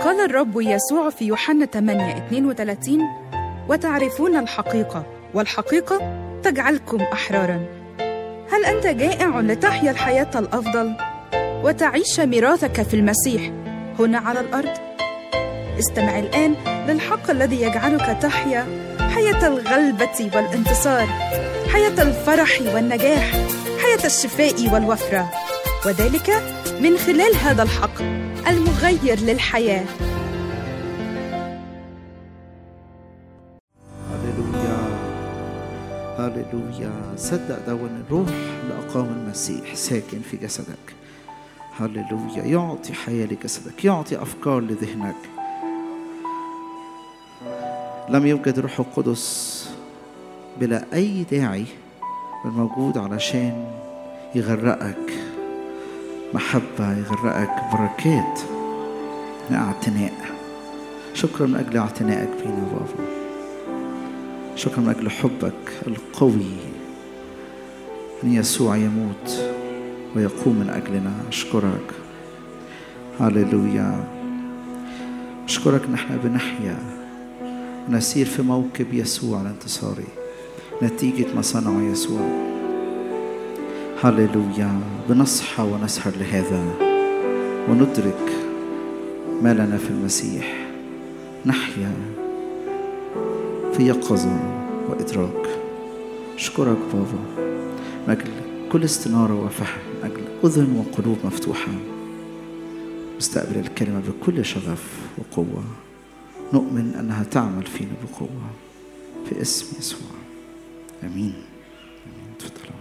قال الرب يسوع في يوحنا 8 32 وتعرفون الحقيقة والحقيقة تجعلكم أحرارا هل أنت جائع لتحيا الحياة الأفضل وتعيش ميراثك في المسيح هنا على الأرض؟ استمع الآن للحق الذي يجعلك تحيا حياة الغلبة والانتصار حياة الفرح والنجاح حياة الشفاء والوفرة وذلك من خلال هذا الحق المغير للحياه هللويا هللويا صدق ده ان الروح اللي اقام المسيح ساكن في جسدك هللويا يعطي حياه لجسدك يعطي افكار لذهنك لم يوجد روح القدس بلا اي داعي الموجود علشان يغرقك محبه يغرقك بركات اعتناء شكرا من اجل اعتنائك بينا بابا شكرا من أجل حبك القوي أن يسوع يموت ويقوم من أجلنا أشكرك هللويا أشكرك إن احنا بنحيا ونسير في موكب يسوع الانتصاري نتيجة ما صنعه يسوع هللويا بنصحى ونسهر لهذا وندرك ما لنا في المسيح نحيا في يقظة وإدراك أشكرك بابا من أجل كل استنارة وفهم من أجل أذن وقلوب مفتوحة نستقبل الكلمة بكل شغف وقوة نؤمن أنها تعمل فينا بقوة في اسم يسوع آمين آمين تفضلوا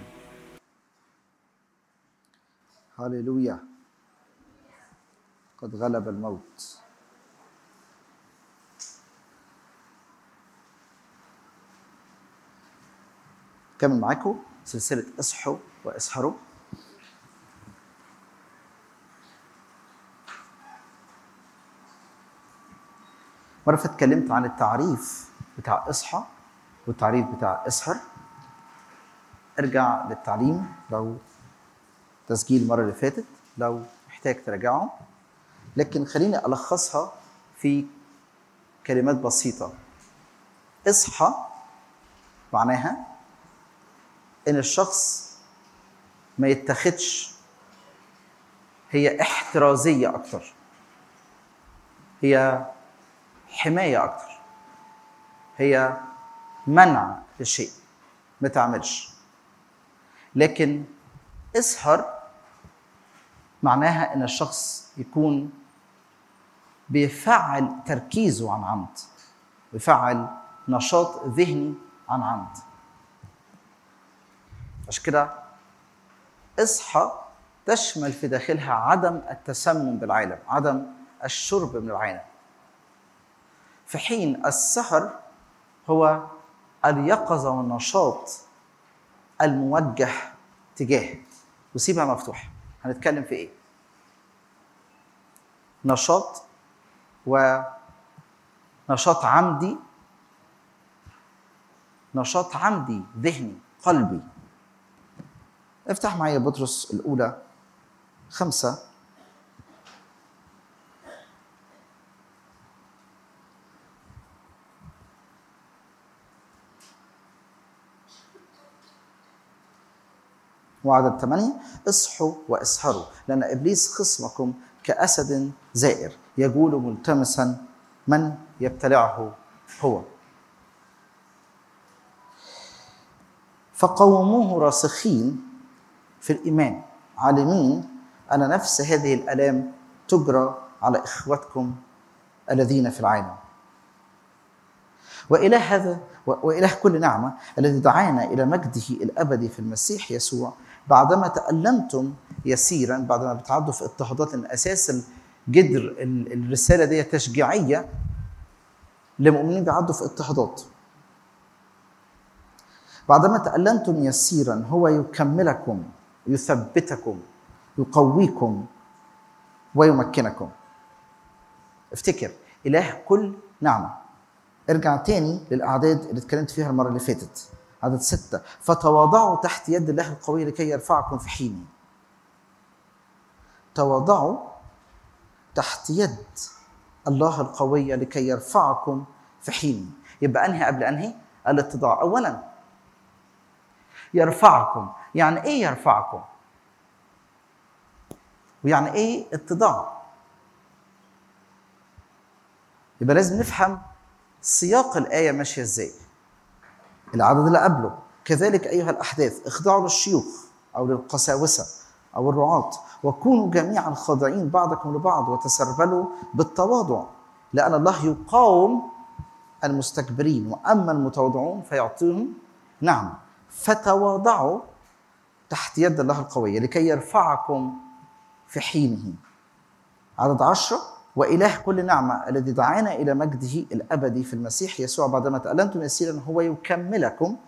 هللويا قد غلب الموت كمل معاكم سلسلة اصحوا واسهروا مرة فاتت اتكلمت عن التعريف بتاع اصحى والتعريف بتاع اسهر ارجع للتعليم لو تسجيل المرة اللي فاتت لو محتاج تراجعه لكن خليني ألخصها في كلمات بسيطة اصحى معناها ان الشخص ما يتخذش هي احترازيه اكتر هي حمايه اكتر هي منع للشيء ما تعملش لكن اسهر معناها ان الشخص يكون بيفعل تركيزه عن عمد بيفعل نشاط ذهني عن عمد عشان كده اصحى تشمل في داخلها عدم التسمم بالعالم عدم الشرب من العالم في حين السهر هو اليقظة والنشاط الموجه تجاه وسيبها مفتوحة هنتكلم في ايه نشاط ونشاط عمدي نشاط عمدي ذهني قلبي افتح معايا بطرس الأولى خمسة وعدد ثمانية اصحوا واسهروا لأن إبليس خصمكم كأسد زائر يجول ملتمسا من يبتلعه هو فقوموه راسخين في الإيمان عالمين أن نفس هذه الآلام تجرى على إخوتكم الذين في العالم وإله هذا وإله كل نعمة الذي دعانا إلى مجده الأبدي في المسيح يسوع بعدما تألمتم يسيرا بعدما بتعدوا في اضطهادات لأن أساس جدر الرسالة دي تشجيعية لمؤمنين بيعدوا في اضطهادات بعدما تألمتم يسيرا هو يكملكم يثبتكم يقويكم ويمكنكم افتكر إله كل نعمة ارجع تاني للأعداد اللي اتكلمت فيها المرة اللي فاتت عدد ستة فتواضعوا تحت يد الله القوي لكي يرفعكم في حينه تواضعوا تحت يد الله القوية لكي يرفعكم في حين يبقى أنهي قبل أنهي الاتضاع أولا يرفعكم يعني إيه يرفعكم ويعني إيه اتضاع يبقى لازم نفهم سياق الآية ماشية إزاي العدد اللي قبله كذلك أيها الأحداث اخضعوا للشيوخ أو للقساوسة أو الرعاة وكونوا جميعا خاضعين بعضكم لبعض وتسربلوا بالتواضع لأن الله يقاوم المستكبرين وأما المتواضعون فيعطيهم نعم فتواضعوا تحت يد الله القوية لكي يرفعكم في حينه عدد عشرة وإله كل نعمة الذي دعانا إلى مجده الأبدي في المسيح يسوع بعدما تألمتم يسيرا هو يكملكم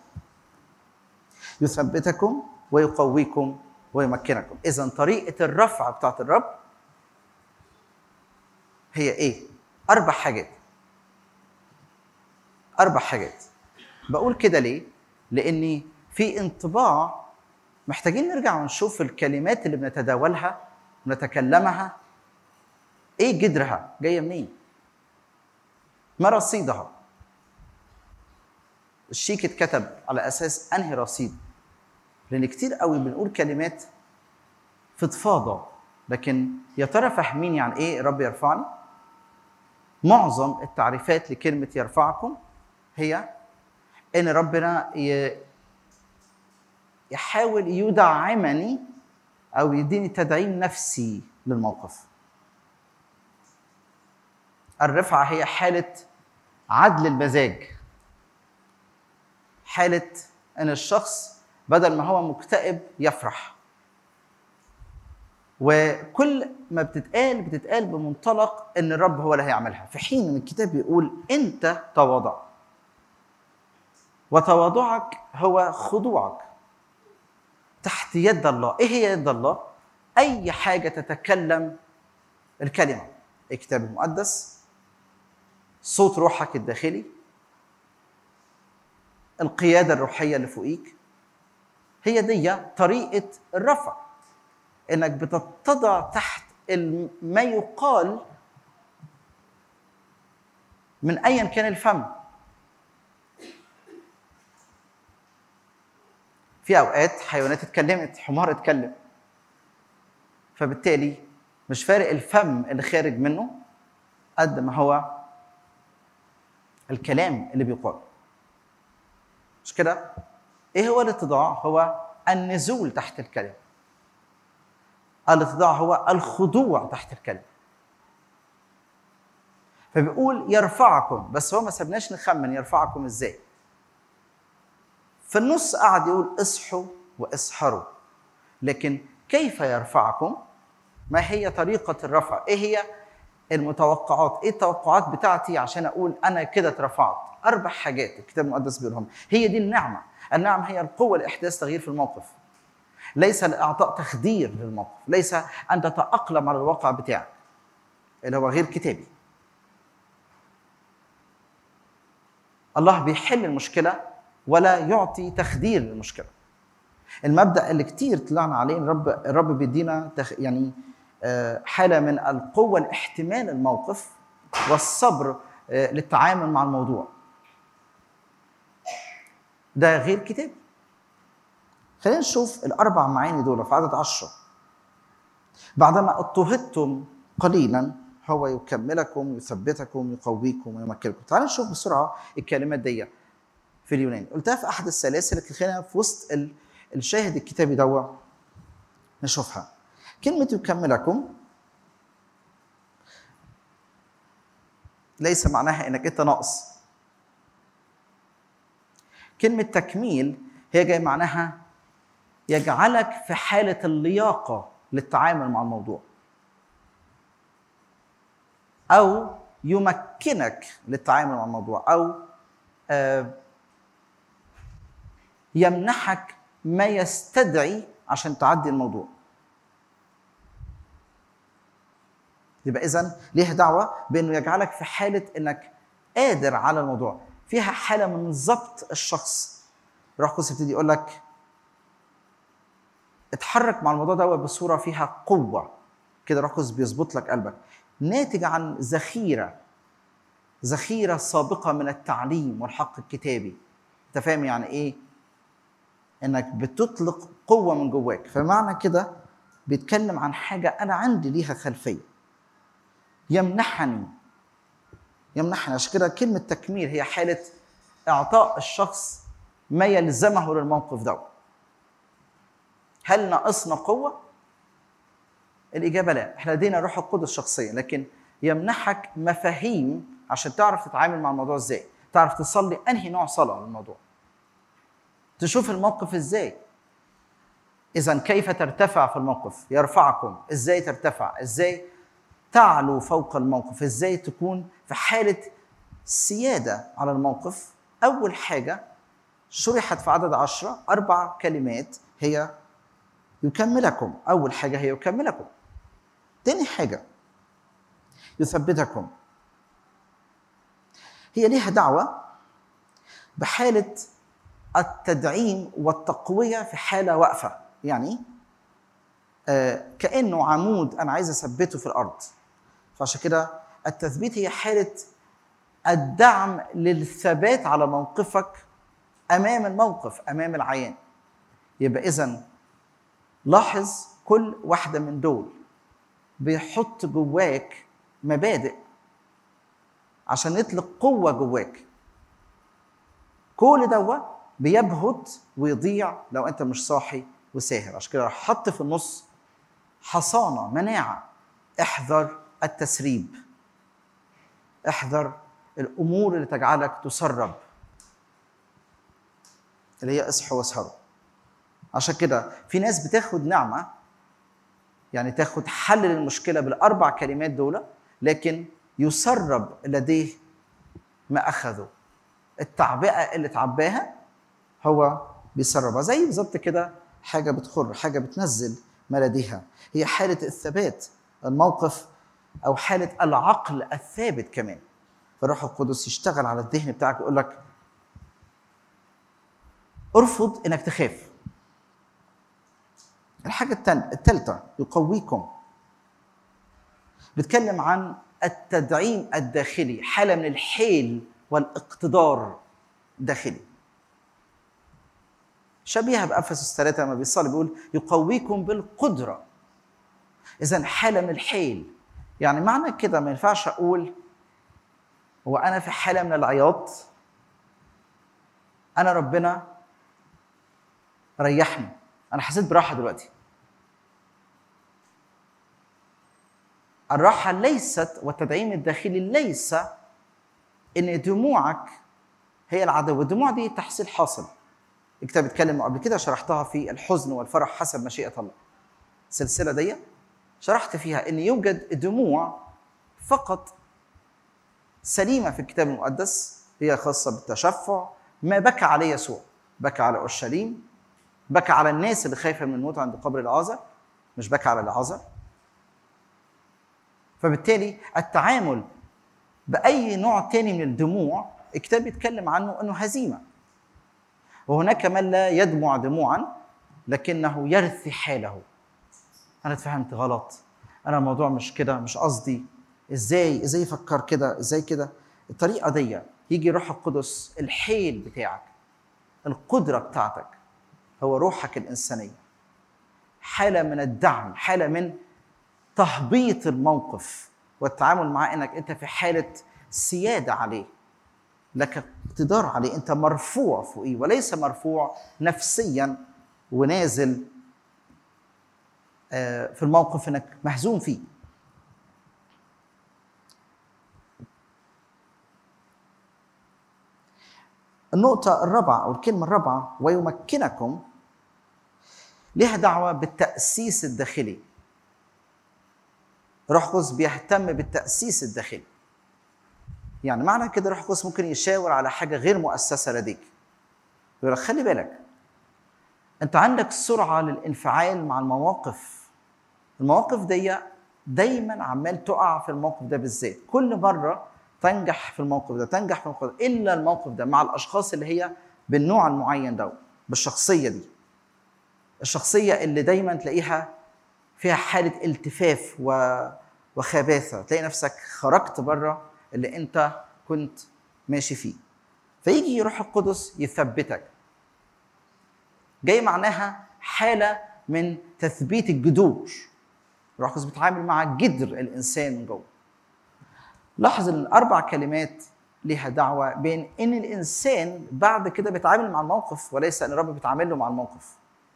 يثبتكم ويقويكم ويمكنكم إذا طريقة الرفع بتاعت الرب هي إيه؟ أربع حاجات أربع حاجات بقول كده ليه؟ لأني في انطباع محتاجين نرجع ونشوف الكلمات اللي بنتداولها ونتكلمها ايه جدرها جايه منين ما رصيدها الشيك اتكتب على اساس انهي رصيد لان كتير قوي بنقول كلمات فضفاضه لكن يا ترى فاهمين يعني ايه رب يرفعني معظم التعريفات لكلمه يرفعكم هي ان ربنا يحاول يدعمني او يديني تدعيم نفسي للموقف الرفعه هي حاله عدل المزاج حاله ان الشخص بدل ما هو مكتئب يفرح وكل ما بتتقال بتتقال بمنطلق ان الرب هو اللي هيعملها في حين ان الكتاب بيقول انت تواضع وتواضعك هو خضوعك تحت يد الله ايه هي يد الله اي حاجه تتكلم الكلمه الكتاب المقدس صوت روحك الداخلي القياده الروحيه اللي فوقيك هي دي طريقه الرفع انك بتتضع تحت ما يقال من ايا كان الفم في اوقات حيوانات اتكلمت حمار اتكلم فبالتالي مش فارق الفم اللي خارج منه قد ما هو الكلام اللي بيقال مش كده ايه هو الاتضاع هو النزول تحت الكلمه الاتضاع هو الخضوع تحت الكلمه فبيقول يرفعكم بس هو ما سبناش نخمن يرفعكم ازاي في النص قعد يقول اصحوا واسحروا لكن كيف يرفعكم ما هي طريقة الرفع ايه هي المتوقعات ايه التوقعات بتاعتي عشان اقول انا كده اترفعت اربع حاجات الكتاب المقدس بيقولهم هي دي النعمة النعمة هي القوة لإحداث تغيير في الموقف ليس لإعطاء تخدير للموقف ليس أن تتأقلم على الواقع بتاعك اللي هو غير كتابي الله بيحل المشكلة ولا يعطي تخدير للمشكله. المبدا اللي كتير طلعنا عليه الرب الرب بيدينا تخ يعني حاله من القوه لاحتمال الموقف والصبر للتعامل مع الموضوع. ده غير كتابي. خلينا نشوف الاربع معاني دول في عدد عشرة. بعدما اضطهدتم قليلا هو يكملكم يثبتكم يقويكم ويمكنكم. تعالوا نشوف بسرعه الكلمات دي. في اليونان قلتها في احد السلاسل لكن خلينا في وسط الشاهد الكتابي دوا نشوفها كلمة يكملكم ليس معناها انك انت ناقص كلمة تكميل هي جاي معناها يجعلك في حالة اللياقة للتعامل مع الموضوع أو يمكنك للتعامل مع الموضوع أو آه يمنحك ما يستدعي عشان تعدي الموضوع يبقى اذا ليها دعوه بانه يجعلك في حاله انك قادر على الموضوع فيها حاله من ضبط الشخص روح القدس يبتدي يقول لك اتحرك مع الموضوع ده بصوره فيها قوه كده روح القدس بيظبط لك قلبك ناتج عن ذخيره ذخيره سابقه من التعليم والحق الكتابي انت فاهم يعني ايه انك بتطلق قوه من جواك فمعنى كده بيتكلم عن حاجه انا عندي ليها خلفيه يمنحني يمنحني عشان كده كلمه تكميل هي حاله اعطاء الشخص ما يلزمه للموقف ده هل ناقصنا قوه الاجابه لا احنا لدينا روح القدس شخصيا لكن يمنحك مفاهيم عشان تعرف تتعامل مع الموضوع ازاي تعرف تصلي انهي نوع صلاه للموضوع تشوف الموقف ازاي اذا كيف ترتفع في الموقف يرفعكم ازاي ترتفع ازاي تعلو فوق الموقف ازاي تكون في حاله سياده على الموقف اول حاجه شرحت في عدد عشرة أربع كلمات هي يكملكم أول حاجة هي يكملكم تاني حاجة يثبتكم هي ليها دعوة بحالة التدعيم والتقوية في حالة واقفة يعني آه كأنه عمود أنا عايز أثبته في الأرض فعشان كده التثبيت هي حالة الدعم للثبات على موقفك امام الموقف امام العيان يبقى اذا لاحظ كل واحده من دول بيحط جواك مبادئ عشان يطلق قوه جواك كل دوا بيبهت ويضيع لو انت مش صاحي وساهر عشان كده راح حط في النص حصانه مناعه احذر التسريب احذر الامور اللي تجعلك تسرب اللي هي اصحوا واسهروا عشان كده في ناس بتاخد نعمه يعني تاخد حل للمشكله بالاربع كلمات دول لكن يسرب لديه ما اخذه التعبئه اللي تعباها هو بيسربها زي بالظبط كده حاجه بتخر حاجه بتنزل ما لديها هي حاله الثبات الموقف او حاله العقل الثابت كمان فالروح القدس يشتغل على الذهن بتاعك ويقول لك ارفض انك تخاف الحاجة الثالثة يقويكم بيتكلم عن التدعيم الداخلي حالة من الحيل والاقتدار الداخلي شبيهة بأفسس ثلاثة لما بيصلي بيقول يقويكم بالقدرة إذا حالة من الحيل يعني معنى كده ما ينفعش أقول هو أنا في حالة من العياط أنا ربنا ريحني انا حسيت براحه دلوقتي الراحه ليست والتدعيم الداخلي ليس ان دموعك هي العدو الدموع دي تحصيل حاصل الكتاب اتكلم قبل كده شرحتها في الحزن والفرح حسب مشيئه الله السلسله دي شرحت فيها ان يوجد دموع فقط سليمه في الكتاب المقدس هي خاصه بالتشفع ما بكى عليه يسوع بكى على اورشليم بكى على الناس اللي خايفه من الموت عند قبر العازر مش بكى على العازر فبالتالي التعامل باي نوع تاني من الدموع الكتاب بيتكلم عنه انه هزيمه وهناك من لا يدمع دموعا لكنه يرثي حاله انا اتفهمت غلط انا الموضوع مش كده مش قصدي ازاي ازاي فكر كده ازاي كده الطريقه دي يجي روح القدس الحيل بتاعك القدره بتاعتك هو روحك الانسانيه حاله من الدعم حاله من تهبيط الموقف والتعامل معاه انك انت في حاله سياده عليه لك اقتدار عليه انت مرفوع فوقيه وليس مرفوع نفسيا ونازل في الموقف انك مهزوم فيه النقطة الرابعة أو الكلمة الرابعة ويمكنكم لها دعوة بالتأسيس الداخلي روح القدس بيهتم بالتأسيس الداخلي يعني معنى كده روح القدس ممكن يشاور على حاجة غير مؤسسة لديك يقول لك خلي بالك أنت عندك سرعة للانفعال مع المواقف المواقف دي دايما عمال تقع في الموقف ده بالذات كل مرة تنجح في الموقف ده تنجح في الموقف ده الا الموقف ده مع الاشخاص اللي هي بالنوع المعين ده بالشخصيه دي الشخصيه اللي دايما تلاقيها فيها حاله التفاف و... وخباثه تلاقي نفسك خرجت بره اللي انت كنت ماشي فيه فيجي روح القدس يثبتك جاي معناها حاله من تثبيت الجذور روح القدس بيتعامل مع جذر الانسان من جوه لاحظ ان الاربع كلمات ليها دعوه بين ان الانسان بعد كده بيتعامل مع الموقف وليس ان الرب بيتعامل له مع الموقف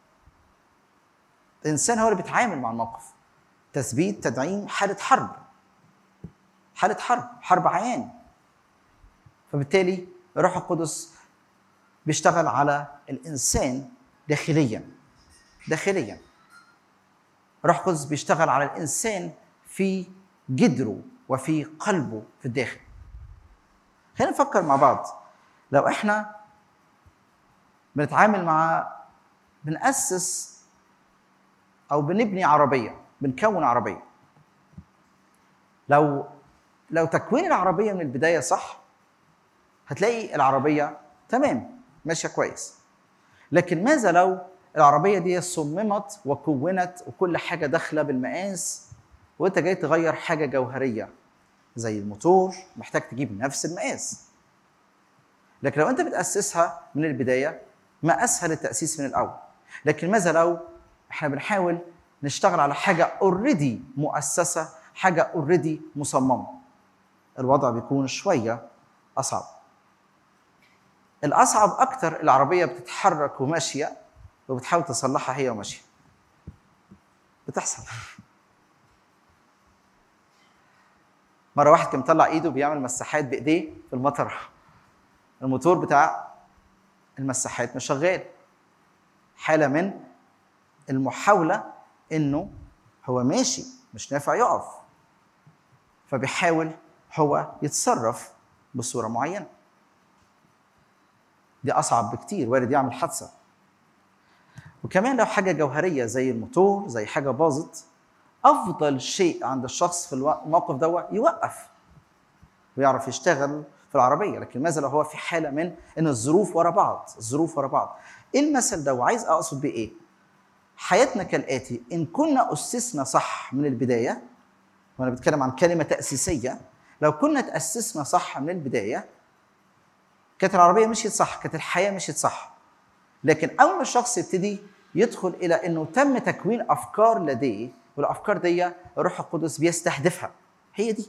الانسان هو اللي بيتعامل مع الموقف تثبيت تدعيم حاله حرب حاله حرب حرب عيان فبالتالي الروح القدس بيشتغل على الانسان داخليا داخليا الروح القدس بيشتغل على الانسان في جدره وفي قلبه في الداخل خلينا نفكر مع بعض لو احنا بنتعامل مع بنأسس او بنبني عربيه بنكون عربيه لو لو تكوين العربيه من البدايه صح هتلاقي العربيه تمام ماشيه كويس لكن ماذا لو العربيه دي صممت وكونت وكل حاجه داخله بالمقاس وانت جاي تغير حاجه جوهريه زي الموتور محتاج تجيب نفس المقاس لكن لو انت بتاسسها من البدايه ما اسهل التاسيس من الاول لكن ماذا لو احنا بنحاول نشتغل على حاجه اوريدي مؤسسه حاجه اوريدي مصممه الوضع بيكون شويه اصعب الاصعب اكتر العربيه بتتحرك وماشيه وبتحاول تصلحها هي وماشيه بتحصل مره واحد كان مطلع ايده بيعمل مساحات بايديه في المطر الموتور بتاع المساحات مش شغال حاله من المحاوله انه هو ماشي مش نافع يقف فبيحاول هو يتصرف بصوره معينه دي اصعب بكتير وارد يعمل حادثه وكمان لو حاجه جوهريه زي الموتور زي حاجه باظت افضل شيء عند الشخص في الموقف ده يوقف ويعرف يشتغل في العربيه لكن ماذا لو هو في حاله من ان الظروف ورا بعض الظروف ورا بعض ايه المثل ده وعايز اقصد بيه ايه حياتنا كالاتي ان كنا اسسنا صح من البدايه وانا بتكلم عن كلمه تاسيسيه لو كنا تاسسنا صح من البدايه كانت العربيه مشيت صح كانت الحياه مشيت صح لكن اول ما الشخص يبتدي يدخل الى انه تم تكوين افكار لديه والافكار دي الروح القدس بيستهدفها هي دي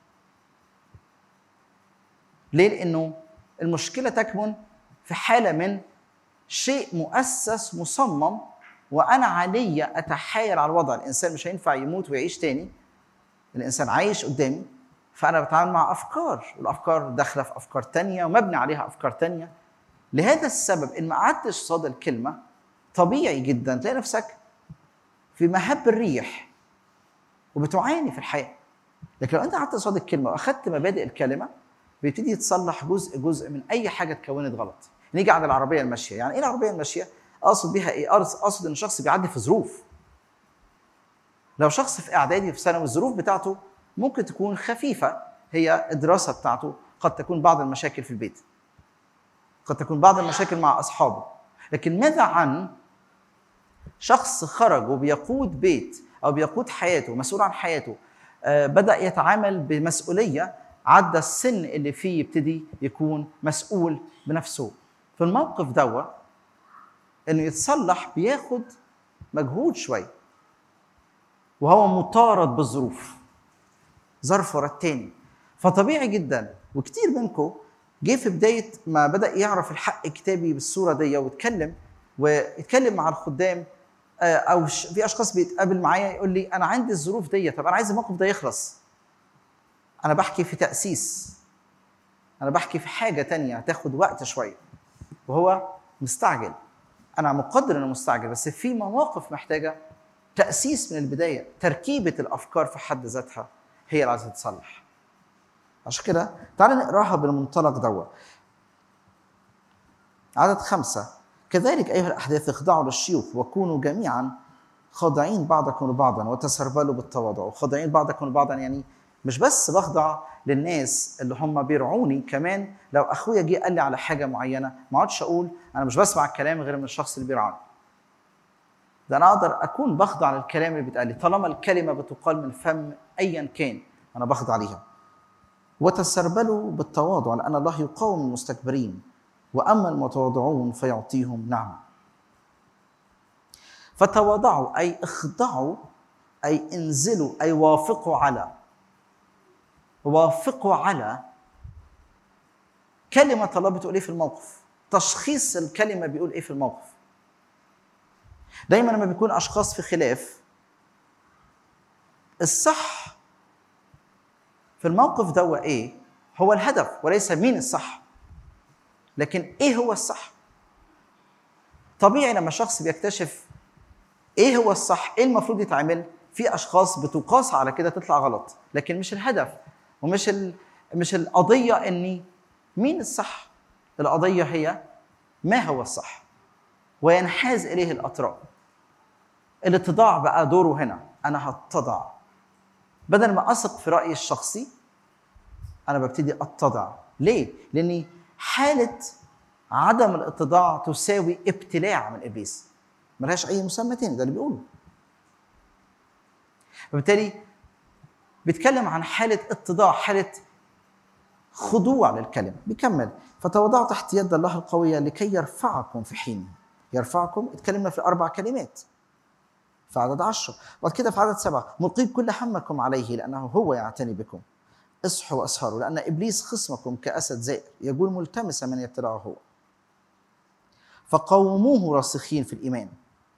ليه لانه المشكله تكمن في حاله من شيء مؤسس مصمم وانا علي اتحايل على الوضع الانسان مش هينفع يموت ويعيش تاني الانسان عايش قدامي فانا بتعامل مع افكار والافكار داخله في افكار تانية ومبني عليها افكار تانية لهذا السبب ان ما قعدتش صاد الكلمه طبيعي جدا تلاقي نفسك في مهب الريح وبتعاني في الحياه لكن لو انت قعدت قصاد الكلمه واخدت مبادئ الكلمه بيبتدي يتصلح جزء جزء من اي حاجه اتكونت غلط نيجي عند العربيه الماشيه يعني ايه العربيه الماشيه اقصد بيها ايه اقصد ان شخص بيعدي في ظروف لو شخص في اعدادي في ثانوي الظروف بتاعته ممكن تكون خفيفه هي الدراسه بتاعته قد تكون بعض المشاكل في البيت قد تكون بعض المشاكل مع اصحابه لكن ماذا عن شخص خرج وبيقود بيت او بيقود حياته مسؤول عن حياته آه بدا يتعامل بمسؤوليه عدى السن اللي فيه يبتدي يكون مسؤول بنفسه في الموقف دوا انه يتصلح بياخد مجهود شويه وهو مطارد بالظروف ظرف ورا التاني فطبيعي جدا وكتير منكم جه في بدايه ما بدا يعرف الحق الكتابي بالصوره دي ويتكلم ويتكلم مع الخدام او في اشخاص بيتقابل معايا يقول لي انا عندي الظروف دي طب انا عايز الموقف ده يخلص انا بحكي في تاسيس انا بحكي في حاجه تانية هتاخد وقت شويه وهو مستعجل انا مقدر انه مستعجل بس في مواقف محتاجه تاسيس من البدايه تركيبه الافكار في حد ذاتها هي اللي عايزه تتصلح عشان كده تعال نقراها بالمنطلق دوت عدد خمسة كذلك أيها الأحداث اخضعوا للشيوخ وكونوا جميعا خاضعين بعضكم لبعضا وتسربلوا بالتواضع وخاضعين بعضكم لبعضا يعني مش بس بخضع للناس اللي هم بيرعوني كمان لو اخويا جه قال لي على حاجه معينه ما اقعدش اقول انا مش بسمع الكلام غير من الشخص اللي بيرعاني ده انا اقدر اكون بخضع للكلام اللي بيتقال لي طالما الكلمه بتقال من فم ايا كان انا بخضع ليها وتسربلوا بالتواضع لان الله يقاوم المستكبرين واما المتواضعون فيعطيهم نعمه فتواضعوا اي اخضعوا اي انزلوا اي وافقوا على وافقوا على كلمه الله بتقول ايه في الموقف تشخيص الكلمه بيقول ايه في الموقف دايما لما بيكون اشخاص في خلاف الصح في الموقف ده ايه هو الهدف وليس مين الصح لكن ايه هو الصح طبيعي لما شخص بيكتشف ايه هو الصح ايه المفروض يتعمل في اشخاص بتقاس على كده تطلع غلط لكن مش الهدف ومش ال... مش القضيه اني مين الصح القضيه هي ما هو الصح وينحاز اليه الاطراف الاتضاع بقى دوره هنا انا هتضع بدل ما اثق في رايي الشخصي انا ببتدي اتضع ليه لاني حاله عدم الاتضاع تساوي ابتلاع من ابليس ملهاش اي مسمى تاني ده اللي بيقوله وبالتالي بيتكلم عن حاله اتضاع حاله خضوع للكلمه بيكمل فتوضعوا تحت يد الله القويه لكي يرفعكم في حين يرفعكم اتكلمنا في اربع كلمات في عدد عشرة بعد كده في عدد سبعة ملقين كل همكم عليه لأنه هو يعتني بكم اصحوا واسهروا لأن إبليس خصمكم كأسد زائر يقول ملتمسا من يبتلعه هو فقوموه راسخين في الإيمان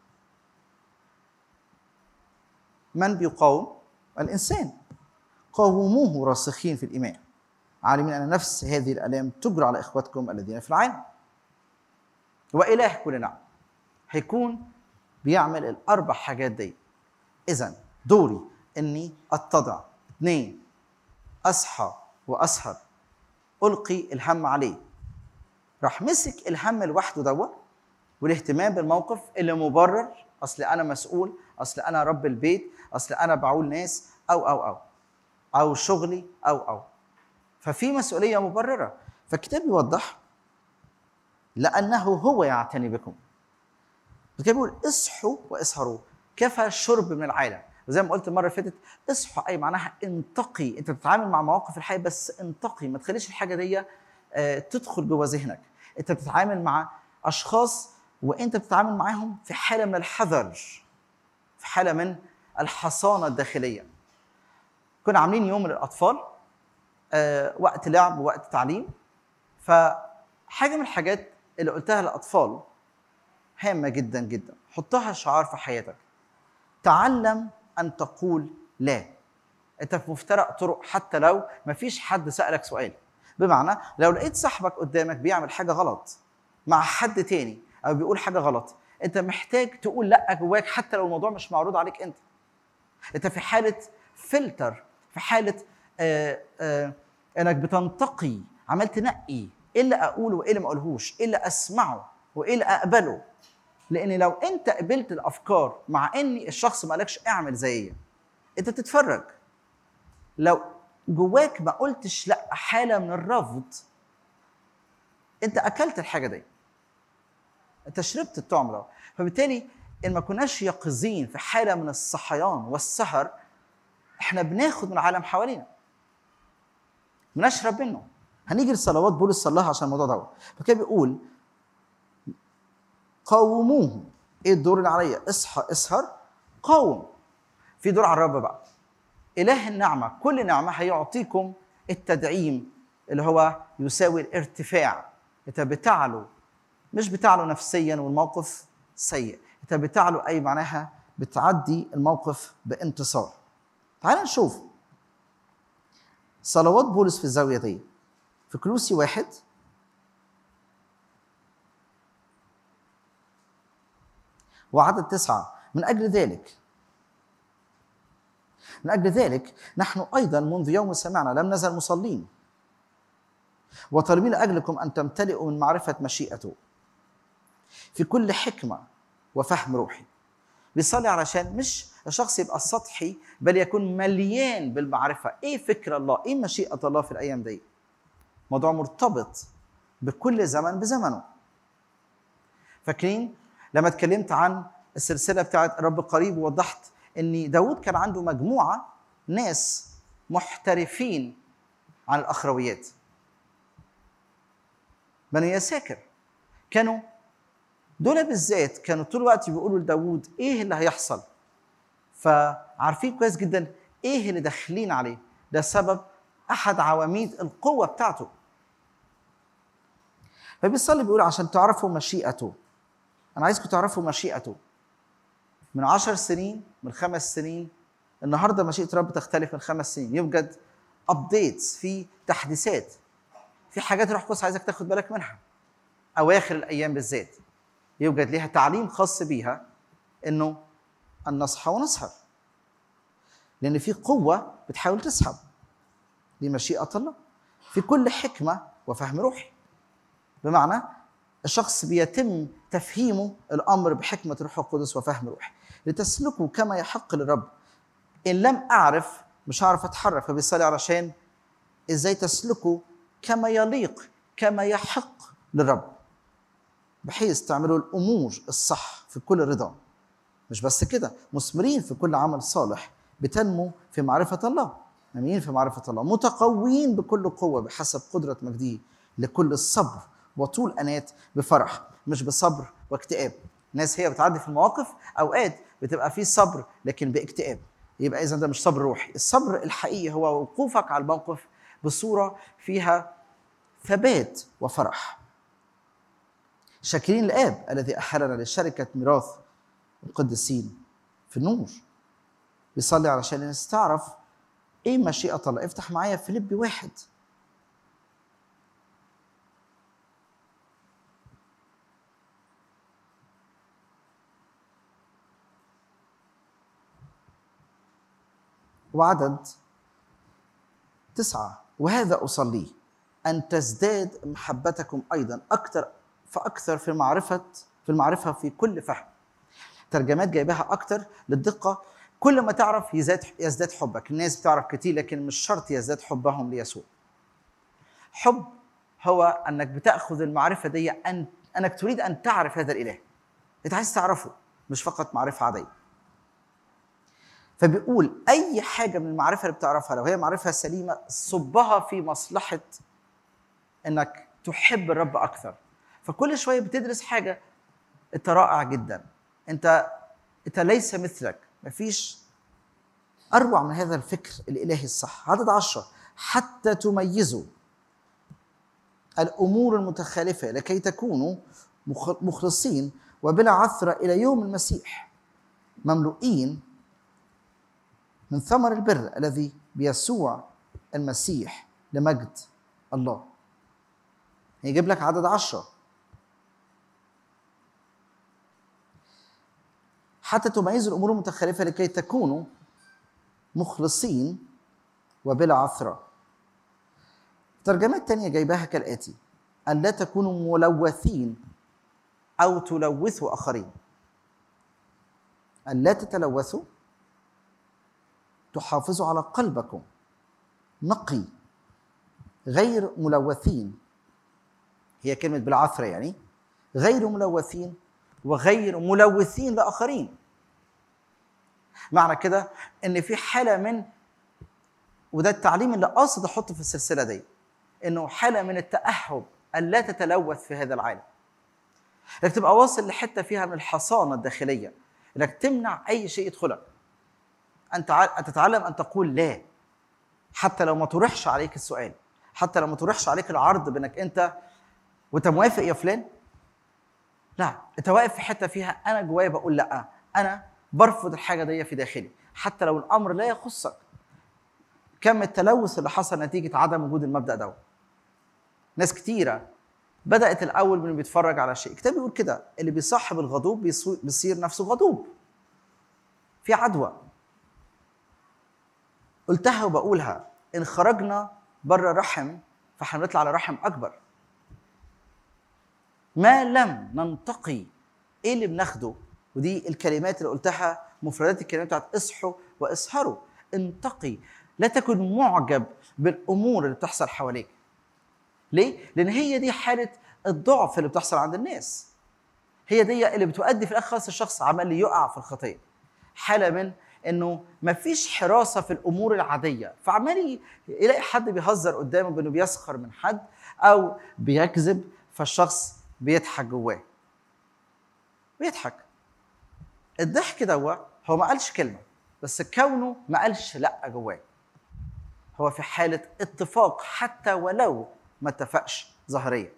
من بيقاوم؟ الإنسان قوموه راسخين في الإيمان عالمين أن نفس هذه الآلام تجرى على إخوتكم الذين في العالم وإله كل نعم هيكون بيعمل الاربع حاجات دي اذا دوري اني اتضع اثنين اصحى واسهر القي الهم عليه راح مسك الهم لوحده دوت والاهتمام بالموقف اللي مبرر اصل انا مسؤول اصل انا رب البيت اصل انا بعول ناس او او او او شغلي او او ففي مسؤوليه مبرره فالكتاب يوضح لانه هو يعتني بكم كده بيقول اصحوا واسهروا كفى الشرب من العالم وزي ما قلت المره اللي فاتت اصحوا اي معناها انتقي انت بتتعامل مع مواقف الحياه بس انتقي ما تخليش الحاجه دي آه، تدخل جوه ذهنك انت بتتعامل مع اشخاص وانت بتتعامل معاهم في حاله من الحذر في حاله من الحصانه الداخليه كنا عاملين يوم للاطفال آه، وقت لعب ووقت تعليم فحاجه من الحاجات اللي قلتها للاطفال هامة جدا جدا حطها شعار في حياتك تعلم أن تقول لا أنت في مفترق طرق حتى لو ما فيش حد سألك سؤال بمعنى لو لقيت صاحبك قدامك بيعمل حاجة غلط مع حد تاني أو بيقول حاجة غلط أنت محتاج تقول لا جواك حتى لو الموضوع مش معروض عليك أنت أنت في حالة فلتر في حالة آه آه انك بتنتقي عمال تنقي ايه اللي اقوله وايه اللي ما اقولهوش ايه اللي اسمعه وايه اللي اقبله لان لو انت قبلت الافكار مع ان الشخص ما قالكش اعمل زيي انت تتفرج لو جواك ما قلتش لا حاله من الرفض انت اكلت الحاجه دي انت شربت الطعم ده فبالتالي ان ما كناش يقظين في حاله من الصحيان والسهر احنا بناخد من العالم حوالينا بنشرب منه هنيجي لصلوات بولس صلاها عشان الموضوع ده فكان بيقول قاوموه ايه الدور اللي عليا اصحى اسهر قاوم في دور على الرب بقى اله النعمه كل نعمه هيعطيكم التدعيم اللي هو يساوي الارتفاع انت بتعلو مش بتعلو نفسيا والموقف سيء انت بتعلو اي معناها بتعدي الموقف بانتصار تعال نشوف صلوات بولس في الزاويه دي في كلوسي واحد وعدد تسعة من أجل ذلك من أجل ذلك نحن أيضا منذ يوم سمعنا لم نزل مصلين وطالبين أجلكم أن تمتلئوا من معرفة مشيئته في كل حكمة وفهم روحي بيصلي علشان مش الشخص يبقى سطحي بل يكون مليان بالمعرفة إيه فكر الله إيه مشيئة الله في الأيام دي موضوع مرتبط بكل زمن بزمنه فاكرين لما اتكلمت عن السلسله بتاعت الرب قريب ووضحت ان داود كان عنده مجموعه ناس محترفين عن الاخرويات بني يساكر كانوا دول بالذات كانوا طول الوقت بيقولوا لداود ايه اللي هيحصل فعارفين كويس جدا ايه اللي داخلين عليه ده سبب احد عواميد القوه بتاعته فبيصلي بيقول عشان تعرفوا مشيئته انا عايزكم تعرفوا مشيئته من عشر سنين من خمس سنين النهارده مشيئه رب تختلف من خمس سنين يوجد ابديتس في تحديثات في حاجات روح القدس عايزك تاخد بالك منها اواخر الايام بالذات يوجد ليها تعليم خاص بيها انه ان نصحى ونسهر لان في قوه بتحاول تسحب دي مشيئه الله في كل حكمه وفهم روحي بمعنى الشخص بيتم تفهيمه الامر بحكمه روح القدس وفهم روحي لتسلكوا كما يحق للرب ان لم اعرف مش هعرف اتحرك فبيصلي علشان ازاي تسلكوا كما يليق كما يحق للرب بحيث تعملوا الامور الصح في كل رضا مش بس كده مثمرين في كل عمل صالح بتنمو في معرفه الله نامين في معرفه الله متقوين بكل قوه بحسب قدره مجده لكل الصبر وطول انات بفرح مش بصبر واكتئاب ناس هي بتعدي في المواقف اوقات بتبقى في صبر لكن باكتئاب يبقى اذا ده مش صبر روحي الصبر الحقيقي هو وقوفك على الموقف بصوره فيها ثبات وفرح شاكرين الاب الذي احلنا لشركه ميراث القديسين في النور بيصلي علشان الناس تعرف ايه مشيئه الله افتح معايا فيليب واحد وعدد تسعة وهذا أصلي أن تزداد محبتكم أيضا أكثر فأكثر في المعرفة في المعرفة في كل فهم ترجمات جايباها أكثر للدقة كل ما تعرف يزداد يزداد حبك الناس بتعرف كتير لكن مش شرط يزداد حبهم ليسوع حب هو أنك بتأخذ المعرفة دي أن أنك تريد أن تعرف هذا الإله أنت عايز تعرفه مش فقط معرفة عادية فبيقول اي حاجه من المعرفه اللي بتعرفها لو هي معرفه سليمه صبها في مصلحه انك تحب الرب اكثر فكل شويه بتدرس حاجه انت رائع جدا انت انت ليس مثلك مفيش اروع من هذا الفكر الالهي الصح عدد عشرة حتى تميزوا الامور المتخالفه لكي تكونوا مخ- مخلصين وبلا عثره الى يوم المسيح مملوئين من ثمر البر الذي بيسوع المسيح لمجد الله يجيب لك عدد عشرة حتى تميزوا الأمور المتخلفة لكي تكونوا مخلصين وبلا عثرة ترجمات تانية جايباها كالآتي أن لا تكونوا ملوثين أو تلوثوا آخرين أن لا تتلوثوا تحافظوا على قلبكم نقي غير ملوثين هي كلمة بالعثرة يعني غير ملوثين وغير ملوثين لآخرين معنى كده إن في حالة من وده التعليم اللي قاصد أحطه في السلسلة دي إنه حالة من التأهب أن لا تتلوث في هذا العالم انك تبقى واصل لحته فيها من الحصانه الداخليه انك تمنع اي شيء يدخلك ان تع- أن تتعلم ان تقول لا حتى لو ما طرحش عليك السؤال حتى لو ما طرحش عليك العرض بانك انت وانت موافق يا فلان لا انت واقف في حته فيها انا جوايا بقول لا انا برفض الحاجه دي في داخلي حتى لو الامر لا يخصك كم التلوث اللي حصل نتيجه عدم وجود المبدا ده ناس كتيره بدات الاول من بيتفرج على شيء الكتاب بيقول كده اللي بيصاحب الغضوب بيصو- بيصير نفسه غضوب في عدوى قلتها وبقولها ان خرجنا بره رحم فاحنا بنطلع على رحم اكبر ما لم ننتقي ايه اللي بناخده ودي الكلمات اللي قلتها مفردات الكلمات بتاعت اصحوا واسهروا انتقي لا تكن معجب بالامور اللي بتحصل حواليك ليه؟ لان هي دي حاله الضعف اللي بتحصل عند الناس هي دي اللي بتؤدي في الاخر خالص الشخص عمال يقع في الخطيه حاله من انه مفيش حراسه في الامور العاديه فعمال ي- يلاقي حد بيهزر قدامه بانه بيسخر من حد او بيكذب فالشخص بيضحك جواه بيضحك الضحك دوا هو ما قالش كلمه بس كونه ما قالش لا جواه هو في حاله اتفاق حتى ولو ما اتفقش ظاهريا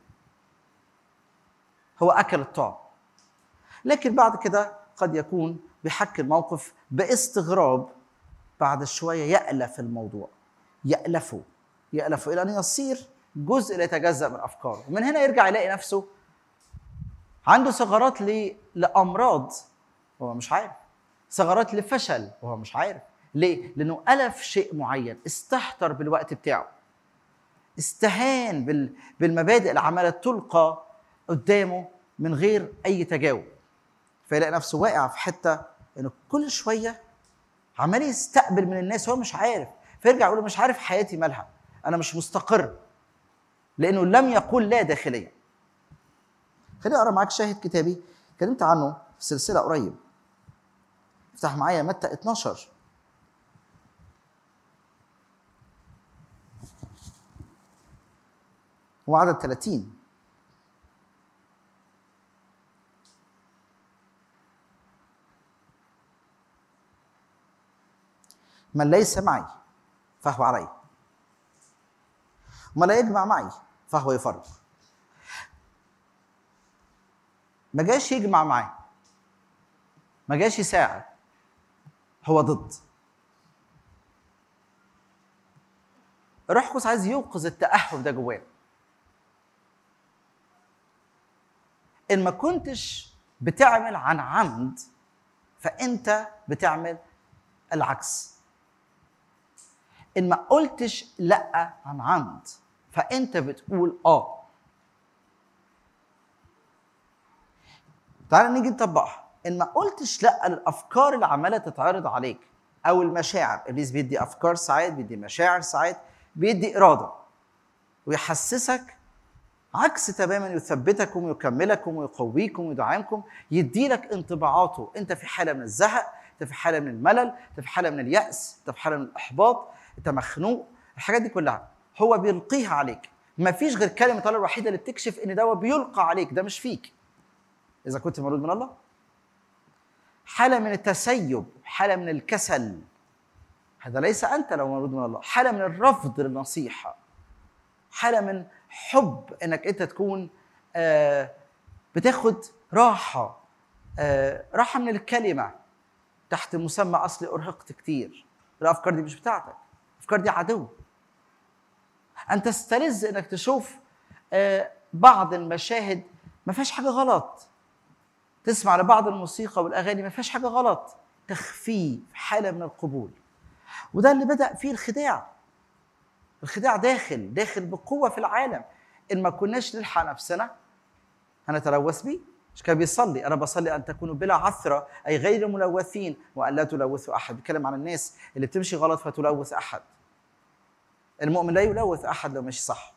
هو اكل الطعم لكن بعد كده قد يكون بيحكي الموقف باستغراب بعد شويه يألف الموضوع يألفه يألفه الى ان يصير جزء لا يتجزأ من افكاره ومن هنا يرجع يلاقي نفسه عنده ثغرات ل... لامراض هو مش عارف ثغرات لفشل وهو مش عارف ليه؟ لانه ألف شيء معين استهتر بالوقت بتاعه استهان بال... بالمبادئ اللي عماله تلقى قدامه من غير اي تجاوب فيلاقي نفسه واقع في حته انه كل شويه عمال يستقبل من الناس هو مش عارف فيرجع يقول له مش عارف حياتي مالها انا مش مستقر لانه لم يقول لا داخليا خليني اقرا معاك شاهد كتابي اتكلمت عنه في سلسله قريب افتح معايا متى 12 وعدد 30 من ليس معي فهو علي وما لا يجمع معي فهو يفرق ما جاش يجمع معاه ما جاش يساعد هو ضد الروح القدس عايز يوقظ التأهب ده جوانا ان ما كنتش بتعمل عن عمد فانت بتعمل العكس ان ما قلتش لا عن عمد فانت بتقول اه تعال نيجي نطبقها ان ما قلتش لا للافكار اللي عماله تتعرض عليك او المشاعر ابليس بيدي افكار ساعات بيدي مشاعر ساعات بيدي اراده ويحسسك عكس تماما يثبتكم ويكملكم ويقويكم ويدعمكم يديلك انطباعاته انت في حاله من الزهق انت في حاله من الملل انت في حاله من الياس انت في حاله من الاحباط انت مخنوق الحاجات دي كلها هو بيلقيها عليك ما فيش غير كلمه الله الوحيده اللي بتكشف ان ده بيلقى عليك ده مش فيك اذا كنت مولود من الله حاله من التسيب حاله من الكسل هذا ليس انت لو مولود من الله حاله من الرفض للنصيحه حاله من حب انك انت تكون آه بتاخد راحه آه راحه من الكلمه تحت مسمى اصلي ارهقت كتير الافكار دي مش بتاعتك الافكار دي عدو ان تستلذ انك تشوف آه بعض المشاهد ما فيهاش حاجه غلط تسمع لبعض الموسيقى والاغاني ما فيهاش حاجه غلط تخفيه في حاله من القبول وده اللي بدا فيه الخداع الخداع داخل داخل بقوه في العالم ان ما كناش نلحق نفسنا هنتلوث بيه مش كان بيصلي انا بصلي ان تكونوا بلا عثره اي غير ملوثين وان لا تلوثوا احد بيتكلم عن الناس اللي بتمشي غلط فتلوث احد المؤمن لا يلوث احد لو ماشي صح